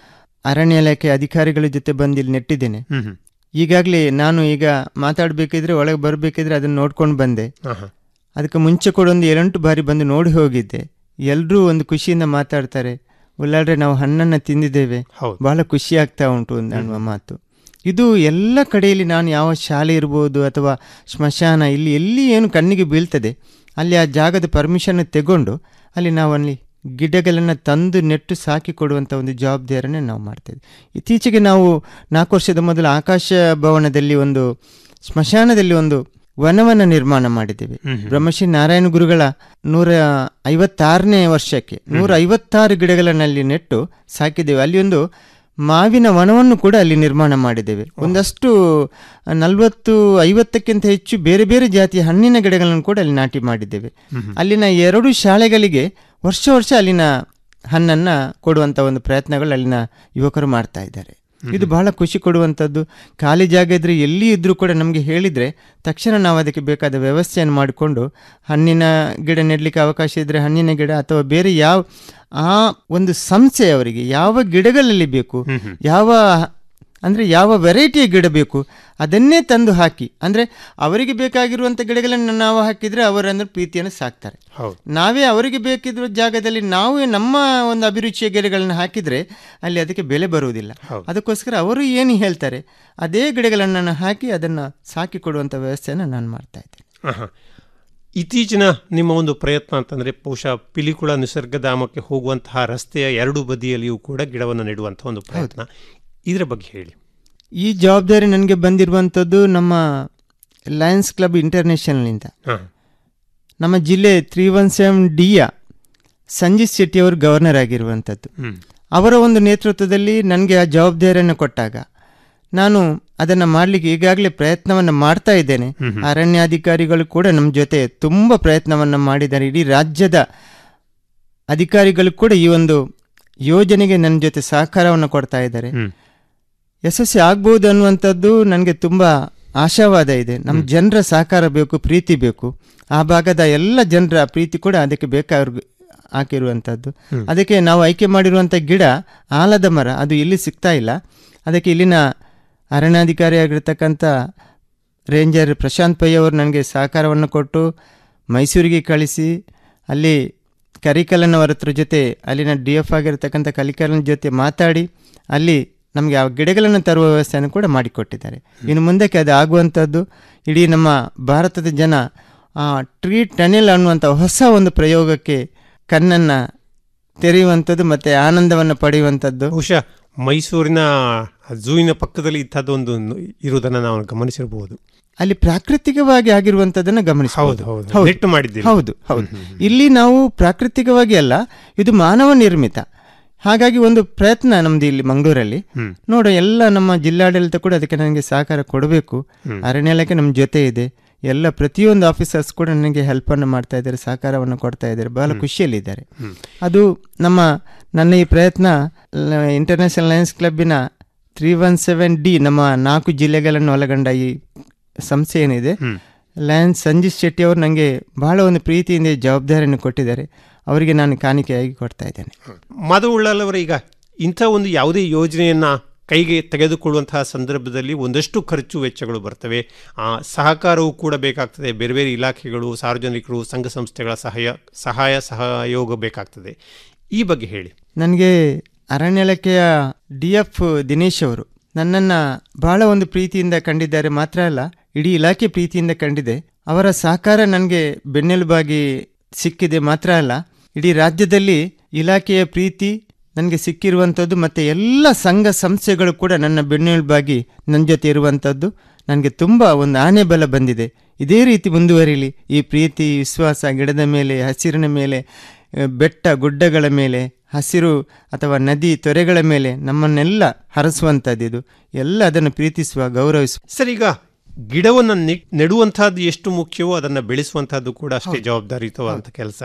ಅರಣ್ಯ ಇಲಾಖೆ ಅಧಿಕಾರಿಗಳ ಜೊತೆ ಬಂದು ಇಲ್ಲಿ ನೆಟ್ಟಿದ್ದೇನೆ ಹ್ಮ್ ಹ್ಮ್. ಈಗಾಗಲೇ ನಾನು ಈಗ ಮಾತಾಡಬೇಕಿದ್ರೆ ಒಳಗೆ ಬರಬೇಕಿದ್ರೆ ಅದನ್ನು ನೋಡ್ಕೊಂಡು ಬಂದೆ ಆಹಾ. ಅದಕ್ಕೆ ಮುಂಚೆ ಕೂಡ ಒಂದು ಏಳೆಂಟು ಬಾರಿ ಬಂದು ನೋಡಿ ಹೋಗಿದ್ದೆ ಎಲ್ಲರೂ ಒಂದು ಖುಷಿಯಿಂದ ಮಾತಾಡ್ತಾರೆ ಉಳ್ಳಾಡ್ರೆ ನಾವು ಹಣ್ಣನ್ನು ತಿಂದಿದ್ದೇವೆ ಹೌದು. ಬಹಳ ಖುಷಿ ಆಗ್ತಾ ಉಂಟು ಅಂತ ಅನ್ನುವ ಮಾತು ಇದು ಎಲ್ಲ ಕಡೆಯಲ್ಲಿ ನಾನು ಯಾವ ಶಾಲೆ ಇರ್ಬೋದು ಅಥವಾ ಸ್ಮಶಾನ ಇಲ್ಲಿ ಎಲ್ಲಿ ಏನು ಕಣ್ಣಿಗೆ ಬೀಳ್ತದೆ ಅಲ್ಲಿ ಆ ಜಾಗದ ಪರ್ಮಿಷನ್ ತೆಗೊಂಡು ಅಲ್ಲಿ ನಾವು ಅಲ್ಲಿ ಗಿಡಗಳನ್ನು ತಂದು ನೆಟ್ಟು ಸಾಕಿ ಕೊಡುವಂಥ ಒಂದು ಜವಾಬ್ದಾರಿಯನ್ನು ನಾವು ಮಾಡ್ತೇವೆ ಇತ್ತೀಚೆಗೆ ನಾವು ನಾಲ್ಕು ವರ್ಷದ ಮೊದಲು ಆಕಾಶ ಭವನದಲ್ಲಿ ಒಂದು ಸ್ಮಶಾನದಲ್ಲಿ ಒಂದು ವನವನ್ನು ನಿರ್ಮಾಣ ಮಾಡಿದ್ದೇವೆ ಬ್ರಹ್ಮಶ್ರೀ ನಾರಾಯಣ ಗುರುಗಳ ನೂರ ಐವತ್ತಾರನೇ ವರ್ಷಕ್ಕೆ ನೂರ ಐವತ್ತಾರು ಗಿಡಗಳನ್ನಲ್ಲಿ ನೆಟ್ಟು ಸಾಕಿದ್ದೇವೆ ಅಲ್ಲಿ ಒಂದು ಮಾವಿನ ವನವನ್ನು ಕೂಡ ಅಲ್ಲಿ ನಿರ್ಮಾಣ ಮಾಡಿದ್ದೇವೆ ಒಂದಷ್ಟು ನಲವತ್ತು ಐವತ್ತಕ್ಕಿಂತ ಹೆಚ್ಚು ಬೇರೆ ಬೇರೆ ಜಾತಿಯ ಹಣ್ಣಿನ ಗಿಡಗಳನ್ನು ಕೂಡ ಅಲ್ಲಿ ನಾಟಿ ಮಾಡಿದ್ದೇವೆ ಅಲ್ಲಿನ ಎರಡು ಶಾಲೆಗಳಿಗೆ ವರ್ಷ ವರ್ಷ ಅಲ್ಲಿನ ಹಣ್ಣನ್ನ ಕೊಡುವಂತ ಒಂದು ಪ್ರಯತ್ನಗಳು ಅಲ್ಲಿನ ಯುವಕರು ಮಾಡ್ತಾ ಇದ್ದಾರೆ ಇದು ಬಹಳ ಖುಷಿ ಕೊಡುವಂಥದ್ದು ಖಾಲಿ ಜಾಗ ಇದ್ರೆ ಎಲ್ಲಿ ಇದ್ರೂ ಕೂಡ ನಮಗೆ ಹೇಳಿದ್ರೆ ತಕ್ಷಣ ನಾವು ಅದಕ್ಕೆ ಬೇಕಾದ ವ್ಯವಸ್ಥೆಯನ್ನು ಮಾಡಿಕೊಂಡು ಹಣ್ಣಿನ ಗಿಡ ನೆಡಲಿಕ್ಕೆ ಅವಕಾಶ ಇದ್ರೆ ಹಣ್ಣಿನ ಗಿಡ ಅಥವಾ ಬೇರೆ ಯಾವ ಆ ಒಂದು ಸಂಸ್ಥೆ ಅವರಿಗೆ ಯಾವ ಗಿಡಗಳಲ್ಲಿ ಬೇಕು ಯಾವ ಅಂದರೆ ಯಾವ ವೆರೈಟಿಯ ಗಿಡ ಬೇಕು ಅದನ್ನೇ ತಂದು ಹಾಕಿ ಅಂದರೆ ಅವರಿಗೆ ಬೇಕಾಗಿರುವಂಥ ಗಿಡಗಳನ್ನು ನಾವು ಹಾಕಿದರೆ ಅವರಂದ್ರೆ ಪ್ರೀತಿಯನ್ನು ಸಾಕ್ತಾರೆ ಹೌದು ನಾವೇ ಅವರಿಗೆ ಬೇಕಿರುವ ಜಾಗದಲ್ಲಿ ನಾವೇ ನಮ್ಮ ಒಂದು ಅಭಿರುಚಿಯ ಗಿಡಗಳನ್ನು ಹಾಕಿದರೆ ಅಲ್ಲಿ ಅದಕ್ಕೆ ಬೆಲೆ ಬರುವುದಿಲ್ಲ ಅದಕ್ಕೋಸ್ಕರ ಅವರು ಏನು ಹೇಳ್ತಾರೆ ಅದೇ ಗಿಡಗಳನ್ನು ನಾನು ಹಾಕಿ ಅದನ್ನು ಸಾಕಿ ಕೊಡುವಂಥ ವ್ಯವಸ್ಥೆಯನ್ನು ನಾನು ಮಾಡ್ತಾ ಇದ್ದೇನೆ ಆಹಾ. ಇತ್ತೀಚಿನ ನಿಮ್ಮ ಒಂದು ಪ್ರಯತ್ನ ಅಂತಂದರೆ ಬಹುಶಃ ಪಿಲಿಕುಳ ನಿಸರ್ಗಧಾಮಕ್ಕೆ ಹೋಗುವಂತಹ ರಸ್ತೆಯ ಎರಡು ಬದಿಯಲ್ಲಿಯೂ ಕೂಡ ಗಿಡವನ್ನು ನೆಡುವಂತಹ ಒಂದು ಪ್ರಯತ್ನ ಇದರ ಬಗ್ಗೆ ಹೇಳಿ ಈ ಜವಾಬ್ದಾರಿ ನನಗೆ ಬಂದಿರುವಂಥದ್ದು ನಮ್ಮ ಲಯನ್ಸ್ ಕ್ಲಬ್ ಇಂಟರ್ನ್ಯಾಷನಲ್ನಿಂದ ಹಾ. ನಮ್ಮ ಜಿಲ್ಲೆ ತ್ರೀ ಒನ್ ಸೆವೆನ್ ಡಿಯ ಸಂಜಿತ್ ಶೆಟ್ಟಿ ಅವರು ಗವರ್ನರ್ ಆಗಿರುವಂಥದ್ದು ಹ್ಮ್. ಅವರ ಒಂದು ನೇತೃತ್ವದಲ್ಲಿ ನನಗೆ ಆ ಜವಾಬ್ದಾರಿಯನ್ನು ಕೊಟ್ಟಾಗ ನಾನು ಅದನ್ನು ಮಾಡಲಿಕ್ಕೆ ಈಗಾಗಲೇ ಪ್ರಯತ್ನವನ್ನು ಮಾಡ್ತಾ ಇದ್ದೇನೆ ಅರಣ್ಯಾಧಿಕಾರಿಗಳು ಕೂಡ ನಮ್ಮ ಜೊತೆ ತುಂಬ ಪ್ರಯತ್ನವನ್ನು ಮಾಡಿದ್ದಾರೆ ಇಡೀ ರಾಜ್ಯದ ಅಧಿಕಾರಿಗಳು ಕೂಡ ಈ ಒಂದು ಯೋಜನೆಗೆ ನನ್ನ ಜೊತೆ ಸಹಕಾರವನ್ನು ಕೊಡ್ತಾ ಇದ್ದಾರೆ ಯಶಸ್ವಿ ಆಗ್ಬೋದು ಅನ್ನುವಂಥದ್ದು ನನಗೆ ತುಂಬ ಆಶಾವಾದ ಇದೆ ನಮ್ಮ ಜನರ ಸಹಕಾರ ಬೇಕು ಪ್ರೀತಿ ಬೇಕು ಆ ಭಾಗದ ಎಲ್ಲ ಜನರ ಪ್ರೀತಿ ಕೂಡ ಅದಕ್ಕೆ ಬೇಕಾಗಿ ಹಾಕಿರುವಂಥದ್ದು ಅದಕ್ಕೆ ನಾವು ಆಯ್ಕೆ ಮಾಡಿರುವಂಥ ಗಿಡ ಆಲದ ಮರ ಅದು ಇಲ್ಲಿ ಸಿಗ್ತಾ ಇಲ್ಲ ಅದಕ್ಕೆ ಇಲ್ಲಿನ ಅರಣ್ಯಾಧಿಕಾರಿಯಾಗಿರ್ತಕ್ಕಂಥ ರೇಂಜರ್ ಪ್ರಶಾಂತ್ ಪೈ ಅವರು ನನಗೆ ಸಹಕಾರವನ್ನು ಕೊಟ್ಟು ಮೈಸೂರಿಗೆ ಕಳಿಸಿ ಅಲ್ಲಿ ಕರಿಕಲನ್ ಅವರ ಹತ್ರ ಜೊತೆ ಅಲ್ಲಿನ ಡಿ ಎಫ್ ಆಗಿರ್ತಕ್ಕಂಥ ಕಲಿಕಲನ್ ಜೊತೆ ಮಾತಾಡಿ ಅಲ್ಲಿ ನಮಗೆ ಆ ಗಿಡಗಳನ್ನು ತರುವ ವ್ಯವಸ್ಥೆಯನ್ನು ಕೂಡ ಮಾಡಿಕೊಟ್ಟಿದ್ದಾರೆ ಇನ್ನು ಮುಂದಕ್ಕೆ ಅದು ಆಗುವಂಥದ್ದು ಇಡೀ ನಮ್ಮ ಭಾರತದ ಜನ ಆ ಟ್ರೀ ಟನೆಲ್ ಅನ್ನುವಂಥ ಹೊಸ ಒಂದು ಪ್ರಯೋಗಕ್ಕೆ ಕಣ್ಣನ್ನು ತೆರೆಯುವಂಥದ್ದು ಮತ್ತು ಆನಂದವನ್ನು ಪಡೆಯುವಂಥದ್ದು ಬಹುಶಃ ಮೈಸೂರಿನ ಝೂವಿನ ಪಕ್ಕದಲ್ಲಿ ಇಂಥದ್ದೊಂದು ಇರುವುದನ್ನು ನಾವು ಗಮನಿಸಿರಬಹುದು ಅಲ್ಲಿ ಪ್ರಾಕೃತಿಕವಾಗಿ ಆಗಿರುವಂಥದ್ದನ್ನು ಗಮನಿಸಬಹುದು ಹೌದು, ಹೌದು. ನೆಟ್ಟು ಮಾಡಿದ್ದೀರಿ. ಹೌದು ಹೌದು ಇಲ್ಲಿ ನಾವು ಪ್ರಾಕೃತಿಕವಾಗಿ ಅಲ್ಲ ಇದು ಮಾನವ ನಿರ್ಮಿತ ಹಾಗಾಗಿ ಒಂದು ಪ್ರಯತ್ನ ನಮ್ದು ಇಲ್ಲಿ ಮಂಗಳೂರಲ್ಲಿ ನೋಡ ಎಲ್ಲ ನಮ್ಮ ಜಿಲ್ಲಾಡಳಿತ ಕೂಡ ಅದಕ್ಕೆ ನನಗೆ ಸಹಕಾರ ಕೊಡಬೇಕು ಅರಣ್ಯ ಇಲಾಖೆ ನಮ್ಮ ಜೊತೆ ಇದೆ ಎಲ್ಲ ಪ್ರತಿಯೊಂದು ಆಫೀಸರ್ಸ್ ಕೂಡ ನನಗೆ ಹೆಲ್ಪನ್ನು ಮಾಡ್ತಾ ಇದ್ದಾರೆ ಸಹಕಾರವನ್ನು ಕೊಡ್ತಾ ಇದ್ದಾರೆ ಬಹಳ ಖುಷಿಯಲ್ಲಿದ್ದಾರೆ ಅದು ನಮ್ಮ ನನ್ನ ಈ ಪ್ರಯತ್ನ ಇಂಟರ್ನ್ಯಾಷನಲ್ ಲಯನ್ಸ್ ಕ್ಲಬ್ಬಿನ ತ್ರೀ ಒನ್ ಸೆವೆನ್ ಡಿ ನಮ್ಮ ನಾಲ್ಕು ಜಿಲ್ಲೆಗಳನ್ನು ಒಳಗೊಂಡ ಈ ಸಂಸ್ಥೆ ಏನಿದೆ ಲಯನ್ಸ್ ಸಂಜಿತ್ ಶೆಟ್ಟಿ ಅವರು ನನಗೆ ಬಹಳ ಒಂದು ಪ್ರೀತಿಯಿಂದ ಈ ಜವಾಬ್ದಾರಿಯನ್ನು ಕೊಟ್ಟಿದ್ದಾರೆ ಅವರಿಗೆ ನಾನು ಕಾಣಿಕೆಯಾಗಿ ಕೊಡ್ತಾ ಇದ್ದೇನೆ ಮಾಧವ ಉಳ್ಳಾಲವರ ಈಗ ಇಂಥ ಒಂದು ಯಾವುದೇ ಯೋಜನೆಯನ್ನ ಕೈಗೆ ತೆಗೆದುಕೊಳ್ಳುವಂತಹ ಸಂದರ್ಭದಲ್ಲಿ ಒಂದಷ್ಟು ಖರ್ಚು ವೆಚ್ಚಗಳು ಬರ್ತವೆ ಆ ಸಹಕಾರವೂ ಕೂಡ ಬೇಕಾಗ್ತದೆ ಬೇರೆ ಬೇರೆ ಇಲಾಖೆಗಳು ಸಾರ್ವಜನಿಕರು ಸಂಘ ಸಂಸ್ಥೆಗಳ ಸಹಾಯ ಸಹಾಯ ಸಹಯೋಗ ಬೇಕಾಗ್ತದೆ ಈ ಬಗ್ಗೆ ಹೇಳಿ ನನಗೆ ಅರಣ್ಯ ಇಲಾಖೆಯ ಡಿ ಎಫ್ ದಿನೇಶ್ ಅವರು ನನ್ನನ್ನು ಬಹಳ ಒಂದು ಪ್ರೀತಿಯಿಂದ ಕಂಡಿದ್ದಾರೆ ಮಾತ್ರ ಅಲ್ಲ ಇಡೀ ಇಲಾಖೆ ಪ್ರೀತಿಯಿಂದ ಕಂಡಿದೆ ಅವರ ಸಹಕಾರ ನನಗೆ ಬೆನ್ನೆಲುಬಾಗಿ ಸಿಕ್ಕಿದೆ ಮಾತ್ರ ಅಲ್ಲ ಇಡೀ ರಾಜ್ಯದಲ್ಲಿ ಇಲಾಖೆಯ ಪ್ರೀತಿ ನನಗೆ ಸಿಕ್ಕಿರುವಂಥದ್ದು ಮತ್ತು ಎಲ್ಲ ಸಂಘ ಸಂಸ್ಥೆಗಳು ಕೂಡ ನನ್ನ ಬೆನ್ನೆಲುಬಾಗಿ ನನ್ನ ಜೊತೆ ಇರುವಂಥದ್ದು ನನಗೆ ತುಂಬ ಒಂದು ಆನೆ ಬಲ ಬಂದಿದೆ ಇದೇ ರೀತಿ ಮುಂದುವರಿಲಿ ಈ ಪ್ರೀತಿ ವಿಶ್ವಾಸ ಗಿಡದ ಮೇಲೆ ಹಸಿರಿನ ಮೇಲೆ ಆ, ಬೆಟ್ಟ ಗುಡ್ಡಗಳ ಮೇಲೆ ಹಸಿರು ಅಥವಾ ನದಿ ತೊರೆಗಳ ಮೇಲೆ ನಮ್ಮನ್ನೆಲ್ಲ ಹರಸುವಂಥದ್ದು ಇದು ಎಲ್ಲ ಅದನ್ನು ಪ್ರೀತಿಸುವ ಗೌರವಿಸುವ ಸರ್ ಈಗ ಗಿಡವನ್ನು ನೆ- ನೆಡುವಂತಹದ್ದು ಎಷ್ಟು ಮುಖ್ಯವೋ ಅದನ್ನು ಬೆಳೆಸುವಂತಹದ್ದು ಕೂಡ ಅಷ್ಟೇ ಜವಾಬ್ದಾರಿಯುತವಾದಂಥ ಕೆಲಸ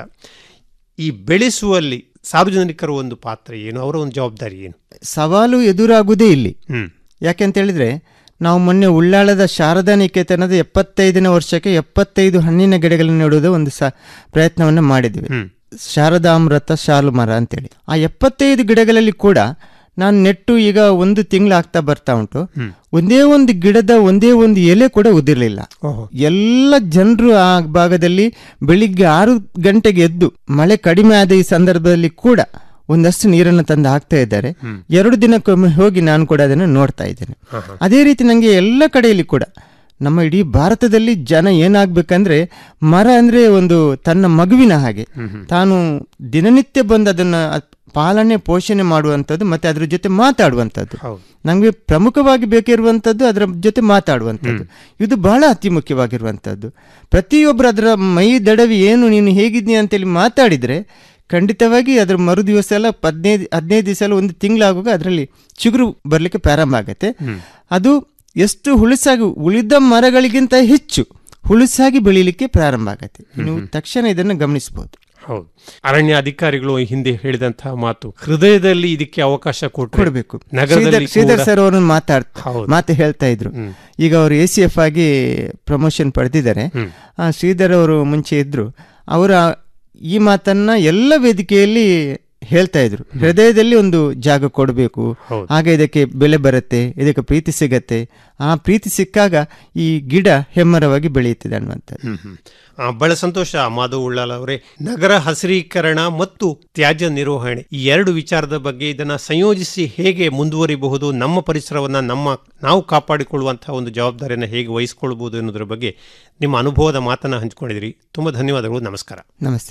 ಈ ಬೆಳೆಸುವಲ್ಲಿ ಸಾರ್ವಜನಿಕರ ಒಂದು ಪಾತ್ರ ಏನು ಅವರ ಒಂದು ಜವಾಬ್ದಾರಿ ಏನು ಸವಾಲು ಎದುರಾಗುವುದೇ ಇಲ್ಲಿ ಹ್ಮ್. ಯಾಕೆಂತ ಹೇಳಿದ್ರೆ ನಾವು ಮೊನ್ನೆ ಉಳ್ಳಾಳದ ಶಾರದಾ ನಿಕೇತನದ ಎಪ್ಪತ್ತೈದನೇ ವರ್ಷಕ್ಕೆ ಎಪ್ಪತ್ತೈದು ಹಣ್ಣಿನ ಗಿಡಗಳನ್ನು ನೆಡುವುದು ಒಂದು ಸ ಪ್ರಯತ್ನವನ್ನು ಮಾಡಿದ್ವಿ ಶಾರದಾಮೃತ ಶಾಲು ಮರ ಅಂತೇಳಿ ಆ ಎಪ್ಪತ್ತೈದು ಗಿಡಗಳಲ್ಲಿ ಕೂಡ ನಾನು ನೆಟ್ಟು ಈಗ ಒಂದು ತಿಂಗಳಾಗ್ತಾ ಬರ್ತಾ ಉಂಟು ಒಂದೇ ಒಂದು ಗಿಡದ ಒಂದೇ ಒಂದು ಎಲೆ ಕೂಡ ಉದಿರ್ಲಿಲ್ಲ ಎಲ್ಲ ಜನರು ಆ ಭಾಗದಲ್ಲಿ ಬೆಳಿಗ್ಗೆ ಆರು ಗಂಟೆಗೆ ಎದ್ದು ಮಳೆ ಕಡಿಮೆ ಆದ ಈ ಸಂದರ್ಭದಲ್ಲಿ ಕೂಡ ಒಂದಷ್ಟು ನೀರನ್ನು ತಂದು ಹಾಕ್ತಾ ಇದ್ದಾರೆ ಎರಡು ದಿನಕ್ಕೊಮ್ಮೆ ಹೋಗಿ ನಾನು ಕೂಡ ಅದನ್ನು ನೋಡ್ತಾ ಇದ್ದೇನೆ ಅದೇ ರೀತಿ ನನಗೆ ಎಲ್ಲ ಕಡೆಯಲ್ಲಿ ಕೂಡ ನಮ್ಮ ಇಡೀ ಭಾರತದಲ್ಲಿ ಜನ ಏನಾಗ್ಬೇಕಂದ್ರೆ ಮರ ಅಂದ್ರೆ ಒಂದು ತನ್ನ ಮಗುವಿನ ಹಾಗೆ ತಾನು ದಿನನಿತ್ಯ ಬಂದು ಅದನ್ನ ಅದ್- ಪಾಲನೆ ಪೋಷಣೆ ಮಾಡುವಂಥದ್ದು ಮತ್ತೆ ಅದ್ರ ಜೊತೆ ಮಾತಾಡುವಂಥದ್ದು ನಮಗೆ ಪ್ರಮುಖವಾಗಿ ಬೇಕಿರುವಂಥದ್ದು ಅದರ ಜೊತೆ ಮಾತಾಡುವಂಥದ್ದು ಇದು ಬಹಳ ಅತಿ ಮುಖ್ಯವಾಗಿರುವಂಥದ್ದು ಪ್ರತಿಯೊಬ್ಬರು ಅದರ ಮೈ ದಡವಿ ಏನು ನೀನು ಹೇಗಿದ್ನಿ ಅಂತೇಳಿ ಮಾತಾಡಿದ್ರೆ ಖಂಡಿತವಾಗಿ ಅದ್ರ ಮರು ದಿವಸ ಎಲ್ಲ ಹದಿನೈದು ಹದಿನೈದು ದಿವಸ ಎಲ್ಲ ಒಂದು ತಿಂಗಳಾಗುವಾಗ ಅದರಲ್ಲಿ ಚಿಗುರು ಬರಲಿಕ್ಕೆ ಪ್ರಾರಂಭ ಆಗುತ್ತೆ ಅದು ಎಷ್ಟು ಹುಳುಸಾಗಿ ಉಳಿದ ಮರಗಳಿಗಿಂತ ಹೆಚ್ಚು ಹುಳುಸಾಗಿ ಬೆಳೀಲಿಕ್ಕೆ ಪ್ರಾರಂಭ ಆಗುತ್ತೆ ನೀವು ತಕ್ಷಣ ಇದನ್ನು ಗಮನಿಸಬಹುದು ಹೌದು ಅರಣ್ಯ ಅಧಿಕಾರಿಗಳು ಈ ಹಿಂದೆ ಹೇಳಿದಂತಹ ಮಾತು ಹೃದಯದಲ್ಲಿ ಇದಕ್ಕೆ ಅವಕಾಶ ಕೊಟ್ರೆ ಕೊಡಬೇಕು ನಗರದಲ್ಲಿ ಶ್ರೀಧರ್ ಕೂಡ- ಸರ್ ಅವರನ್ನು ಮಾತಾಡ್ ಹೌದು. ಮಾತು ಹೇಳ್ತಾ ಇದ್ರು ಈಗ ಅವರು ಎ ಸಿ ಎಫ್ ಆಗಿ ಪ್ರಮೋಷನ್ ಪಡೆದಿದ್ದಾರೆ ಆ, ಶ್ರೀಧರ್ ಅವರು ಮುಂಚೆ ಇದ್ರು ಅವರ ಈ ಮಾತನ್ನ ಎಲ್ಲ ವೇದಿಕೆಯಲ್ಲಿ ಹೇಳ್ತಾ ಇದ್ರು ಹೃದಯದಲ್ಲಿ ಒಂದು ಜಾಗ ಕೊಡಬೇಕು ಆಗ ಇದಕ್ಕೆ ಬೆಲೆ ಬರುತ್ತೆ ಇದಕ್ಕೆ ಪ್ರೀತಿ ಸಿಗತ್ತೆ ಆ ಪ್ರೀತಿ ಸಿಕ್ಕಾಗ ಈ ಗಿಡ ಹೆಮ್ಮರವಾಗಿ ಬೆಳೆಯುತ್ತದೆ ಅನ್ನುವಂಥದ್ದು ಹ್ಮ್ ಹ್ಮ್. ಆ, ಬಹಳ ಸಂತೋಷ ಮಾಧವ್ ಉಳ್ಳಾಲ್ ಅವರೇ ನಗರ ಹಸಿರೀಕರಣ ಮತ್ತು ತ್ಯಾಜ್ಯ ನಿರ್ವಹಣೆ ಈ ಎರಡು ವಿಚಾರದ ಬಗ್ಗೆ ಇದನ್ನ ಸಂಯೋಜಿಸಿ ಹೇಗೆ ಮುಂದುವರಿಬಹುದು ನಮ್ಮ ಪರಿಸರವನ್ನ ನಮ್ಮ ನಾವು ಕಾಪಾಡಿಕೊಳ್ಳುವಂತಹ ಒಂದು ಜವಾಬ್ದಾರಿಯನ್ನು ಹೇಗೆ ವಹಿಸಿಕೊಳ್ಬಹುದು ಎನ್ನುವುದರ ಬಗ್ಗೆ ನಿಮ್ಮ ಅನುಭವದ ಮಾತನ್ನ ಹಂಚಿಕೊಂಡಿದ್ರಿ ತುಂಬಾ ಧನ್ಯವಾದಗಳು ನಮಸ್ಕಾರ ನಮಸ್ತೆ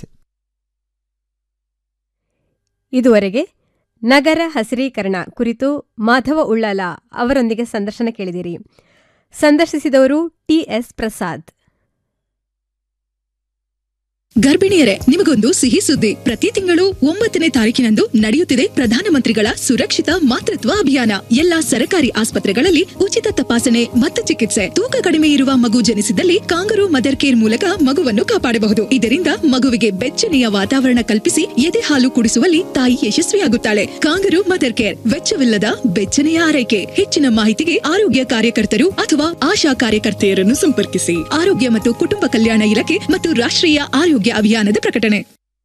ಇದುವರೆಗೆ ನಗರ ಹಸಿರೀಕರಣ ಕುರಿತು ಮಾಧವ ಉಳ್ಳಾಲ ಅವರೊಂದಿಗೆ ಸಂದರ್ಶನ ಕೇಳಿದಿರಿ ಸಂದರ್ಶಿಸಿದವರು ಟಿಎಸ್ ಪ್ರಸಾದ್ ಗರ್ಭಿಣಿಯರೇ ನಿಮಗೊಂದು ಸಿಹಿ ಸುದ್ದಿ ಪ್ರತಿ ತಿಂಗಳು ಒಂಬತ್ತನೇ ತಾರೀಕಿನಂದು ನಡೆಯುತ್ತಿದೆ ಪ್ರಧಾನಮಂತ್ರಿಗಳ ಸುರಕ್ಷಿತ ಮಾತೃತ್ವ ಅಭಿಯಾನ ಎಲ್ಲಾ ಸರಕಾರಿ ಆಸ್ಪತ್ರೆಗಳಲ್ಲಿ ಉಚಿತ ತಪಾಸಣೆ ಮತ್ತು ಚಿಕಿತ್ಸೆ ತೂಕ ಕಡಿಮೆ ಇರುವ ಮಗು ಜನಿಸಿದಲ್ಲಿ ಕಾಂಗರು ಮದರ್ ಕೇರ್ ಮೂಲಕ ಮಗುವನ್ನು ಕಾಪಾಡಬಹುದು ಇದರಿಂದ ಮಗುವಿಗೆ ಬೆಚ್ಚನೆಯ ವಾತಾವರಣ ಕಲ್ಪಿಸಿ ಎದೆ ಹಾಲು ಕುಡಿಸುವಲ್ಲಿ ತಾಯಿ ಯಶಸ್ವಿಯಾಗುತ್ತಾಳೆ ಕಾಂಗರು ಮದರ್ ಕೇರ್ ವೆಚ್ಚವಿಲ್ಲದ ಬೆಚ್ಚನೆಯ ಆರೈಕೆ ಹೆಚ್ಚಿನ ಮಾಹಿತಿಗೆ ಆರೋಗ್ಯ ಕಾರ್ಯಕರ್ತರು ಅಥವಾ ಆಶಾ ಕಾರ್ಯಕರ್ತೆಯರನ್ನು ಸಂಪರ್ಕಿಸಿ ಆರೋಗ್ಯ ಮತ್ತು ಕುಟುಂಬ ಕಲ್ಯಾಣ ಇಲಾಖೆ ಮತ್ತು ರಾಷ್ಟ್ರೀಯ ಆರೋಗ್ಯ ಅಭಿಯಾನದ ಪ್ರಕಟಣೆ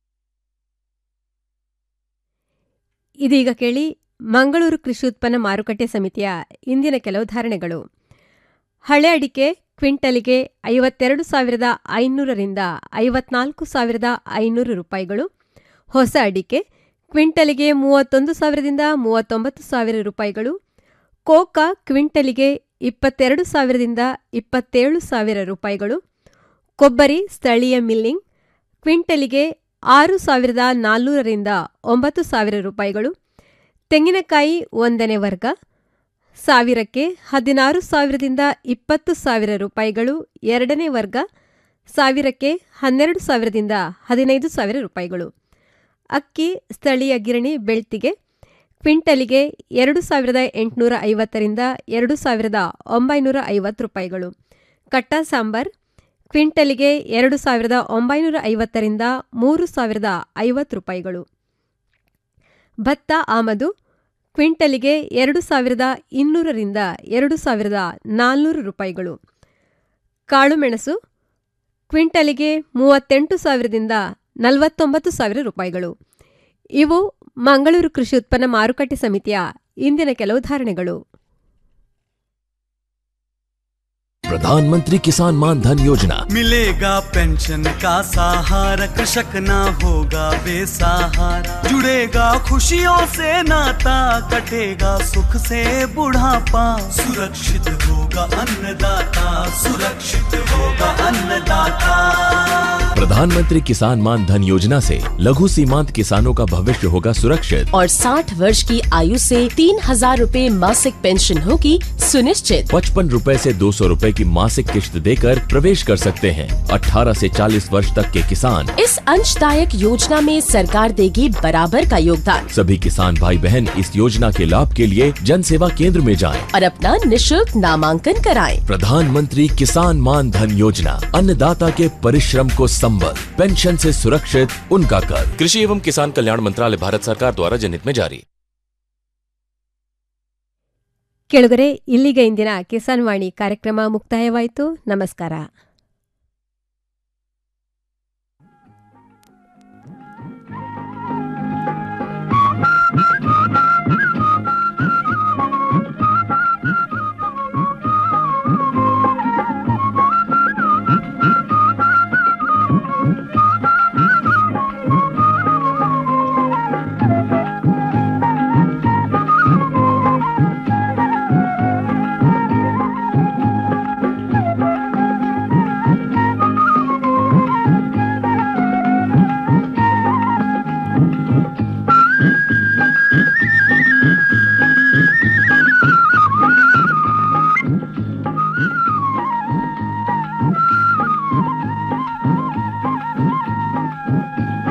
ಇದೀಗ ಕೇಳಿ ಮಂಗಳೂರು ಕೃಷಿ ಉತ್ಪನ್ನ ಮಾರುಕಟ್ಟೆ ಸಮಿತಿಯ ಇಂದಿನ ಕೆಲವು ಧಾರಣೆಗಳು ಹಳೆ ಅಡಿಕೆ ಕ್ವಿಂಟಲಿಗೆ ಐವತ್ತೆರಡು ಸಾವಿರದ ಐನೂರರಿಂದ ಐವತ್ನಾಲ್ಕು ಸಾವಿರದ ಐನೂರು ರೂಪಾಯಿಗಳು ಹೊಸ ಅಡಿಕೆ ಕ್ವಿಂಟಲಿಗೆ ಮೂವತ್ತೊಂದು ಸಾವಿರದಿಂದ ಮೂವತ್ತೊಂಬತ್ತು ಸಾವಿರ ರೂಪಾಯಿಗಳು ಕೋಕಾ ಕ್ವಿಂಟಲಿಗೆ ಇಪ್ಪತ್ತೆರಡು ಸಾವಿರದಿಂದ ಇಪ್ಪತ್ತೇಳು ಸಾವಿರ ರೂಪಾಯಿಗಳು ಕೊಬ್ಬರಿ ಸ್ಥಳೀಯ ಮಿಲ್ಲಿಂಗ್ ಕ್ವಿಂಟಲಿಗೆ ಆರು ಸಾವಿರದ ನಾಲ್ನೂರರಿಂದ ಒಂಬತ್ತು ಸಾವಿರ ರೂಪಾಯಿಗಳು ತೆಂಗಿನಕಾಯಿ ಒಂದನೇ ವರ್ಗ ಸಾವಿರಕ್ಕೆ ಹದಿನಾರು ಸಾವಿರದಿಂದ ಇಪ್ಪತ್ತು ಸಾವಿರ ರೂಪಾಯಿಗಳು ಎರಡನೇ ವರ್ಗ ಸಾವಿರಕ್ಕೆ ಹನ್ನೆರಡು ಸಾವಿರದಿಂದ ಹದಿನೈದು ಸಾವಿರ ರೂಪಾಯಿಗಳು ಅಕ್ಕಿ ಸ್ಥಳೀಯ ಗಿರಣಿ ಬೆಳ್ತಿಗೆ ಕ್ವಿಂಟಲಿಗೆ ಎರಡು ಸಾವಿರದ ಎಂಟುನೂರ ಐವತ್ತರಿಂದ ಎರಡು ಸಾವಿರದ ಒಂಬೈನೂರ ಐವತ್ತು ರೂಪಾಯಿಗಳು ಕಟ್ಟ ಸಾಂಬಾರ್ ಕ್ವಿಂಟಲಿಗೆ ಎರಡು ಸಾವಿರದ ಒಂಬೈನೂರ ಐವತ್ತರಿಂದ ಮೂರು ಸಾವಿರದ ಐವತ್ತು ರೂಪಾಯಿಗಳು ಭತ್ತ ಆಮದು ಕ್ವಿಂಟಲಿಗೆ ಎರಡು ಸಾವಿರದ ಇನ್ನೂರರಿಂದ ಎರಡು ಸಾವಿರದ ನಾಲ್ನೂರು ರೂಪಾಯಿಗಳು ಕಾಳುಮೆಣಸು ಕ್ವಿಂಟಲಿಗೆ ಮೂವತ್ತೆಂಟು ಸಾವಿರದಿಂದ ನಲವತ್ತೊಂಬತ್ತು ಸಾವಿರ ರೂಪಾಯಿಗಳು ಇವು ಮಂಗಳೂರು ಕೃಷಿ ಉತ್ಪನ್ನ ಮಾರುಕಟ್ಟೆ ಸಮಿತಿಯ ಇಂದಿನ ಕೆಲವು ಧಾರಣೆಗಳು प्रधानमंत्री किसान मान धन योजना मिलेगा पेंशन का सहारा कृषक ना होगा बेसहारा जुड़ेगा खुशियों से नाता कटेगा सुख से बुढ़ापा सुरक्षित होगा अन्नदाता सुरक्षित होगा अन्नदाता प्रधानमंत्री किसान मान धन योजना से लघु सीमांत किसानों का भविष्य होगा सुरक्षित और 60 वर्ष की आयु से तीन हजार रूपए मासिक पेंशन होगी सुनिश्चित पचपन रूपए से दो सौ रूपए की मासिक किश्त देकर प्रवेश कर सकते हैं 18 से 40 वर्ष तक के किसान इस अंशदायक योजना में सरकार देगी बराबर का योगदान सभी किसान भाई बहन इस योजना के लाभ के लिए जन सेवा केंद्र में जाएं। और अपना निशुल्क नामांकन कराएं। प्रधानमंत्री किसान मान धन योजना अन्नदाता के परिश्रम को संबल पेंशन से सुरक्षित उनका कर कृषि एवं किसान कल्याण मंत्रालय भारत सरकार द्वारा जनहित में जारी ಕೇಳುಗರೆ ಇಲ್ಲಿಗ ಇಂದಿನ ಕಿಸಾನ್ ವಾಣಿ ಕಾರ್ಯಕ್ರಮ ಮುಕ್ತಾಯವಾಯಿತು ನಮಸ್ಕಾರ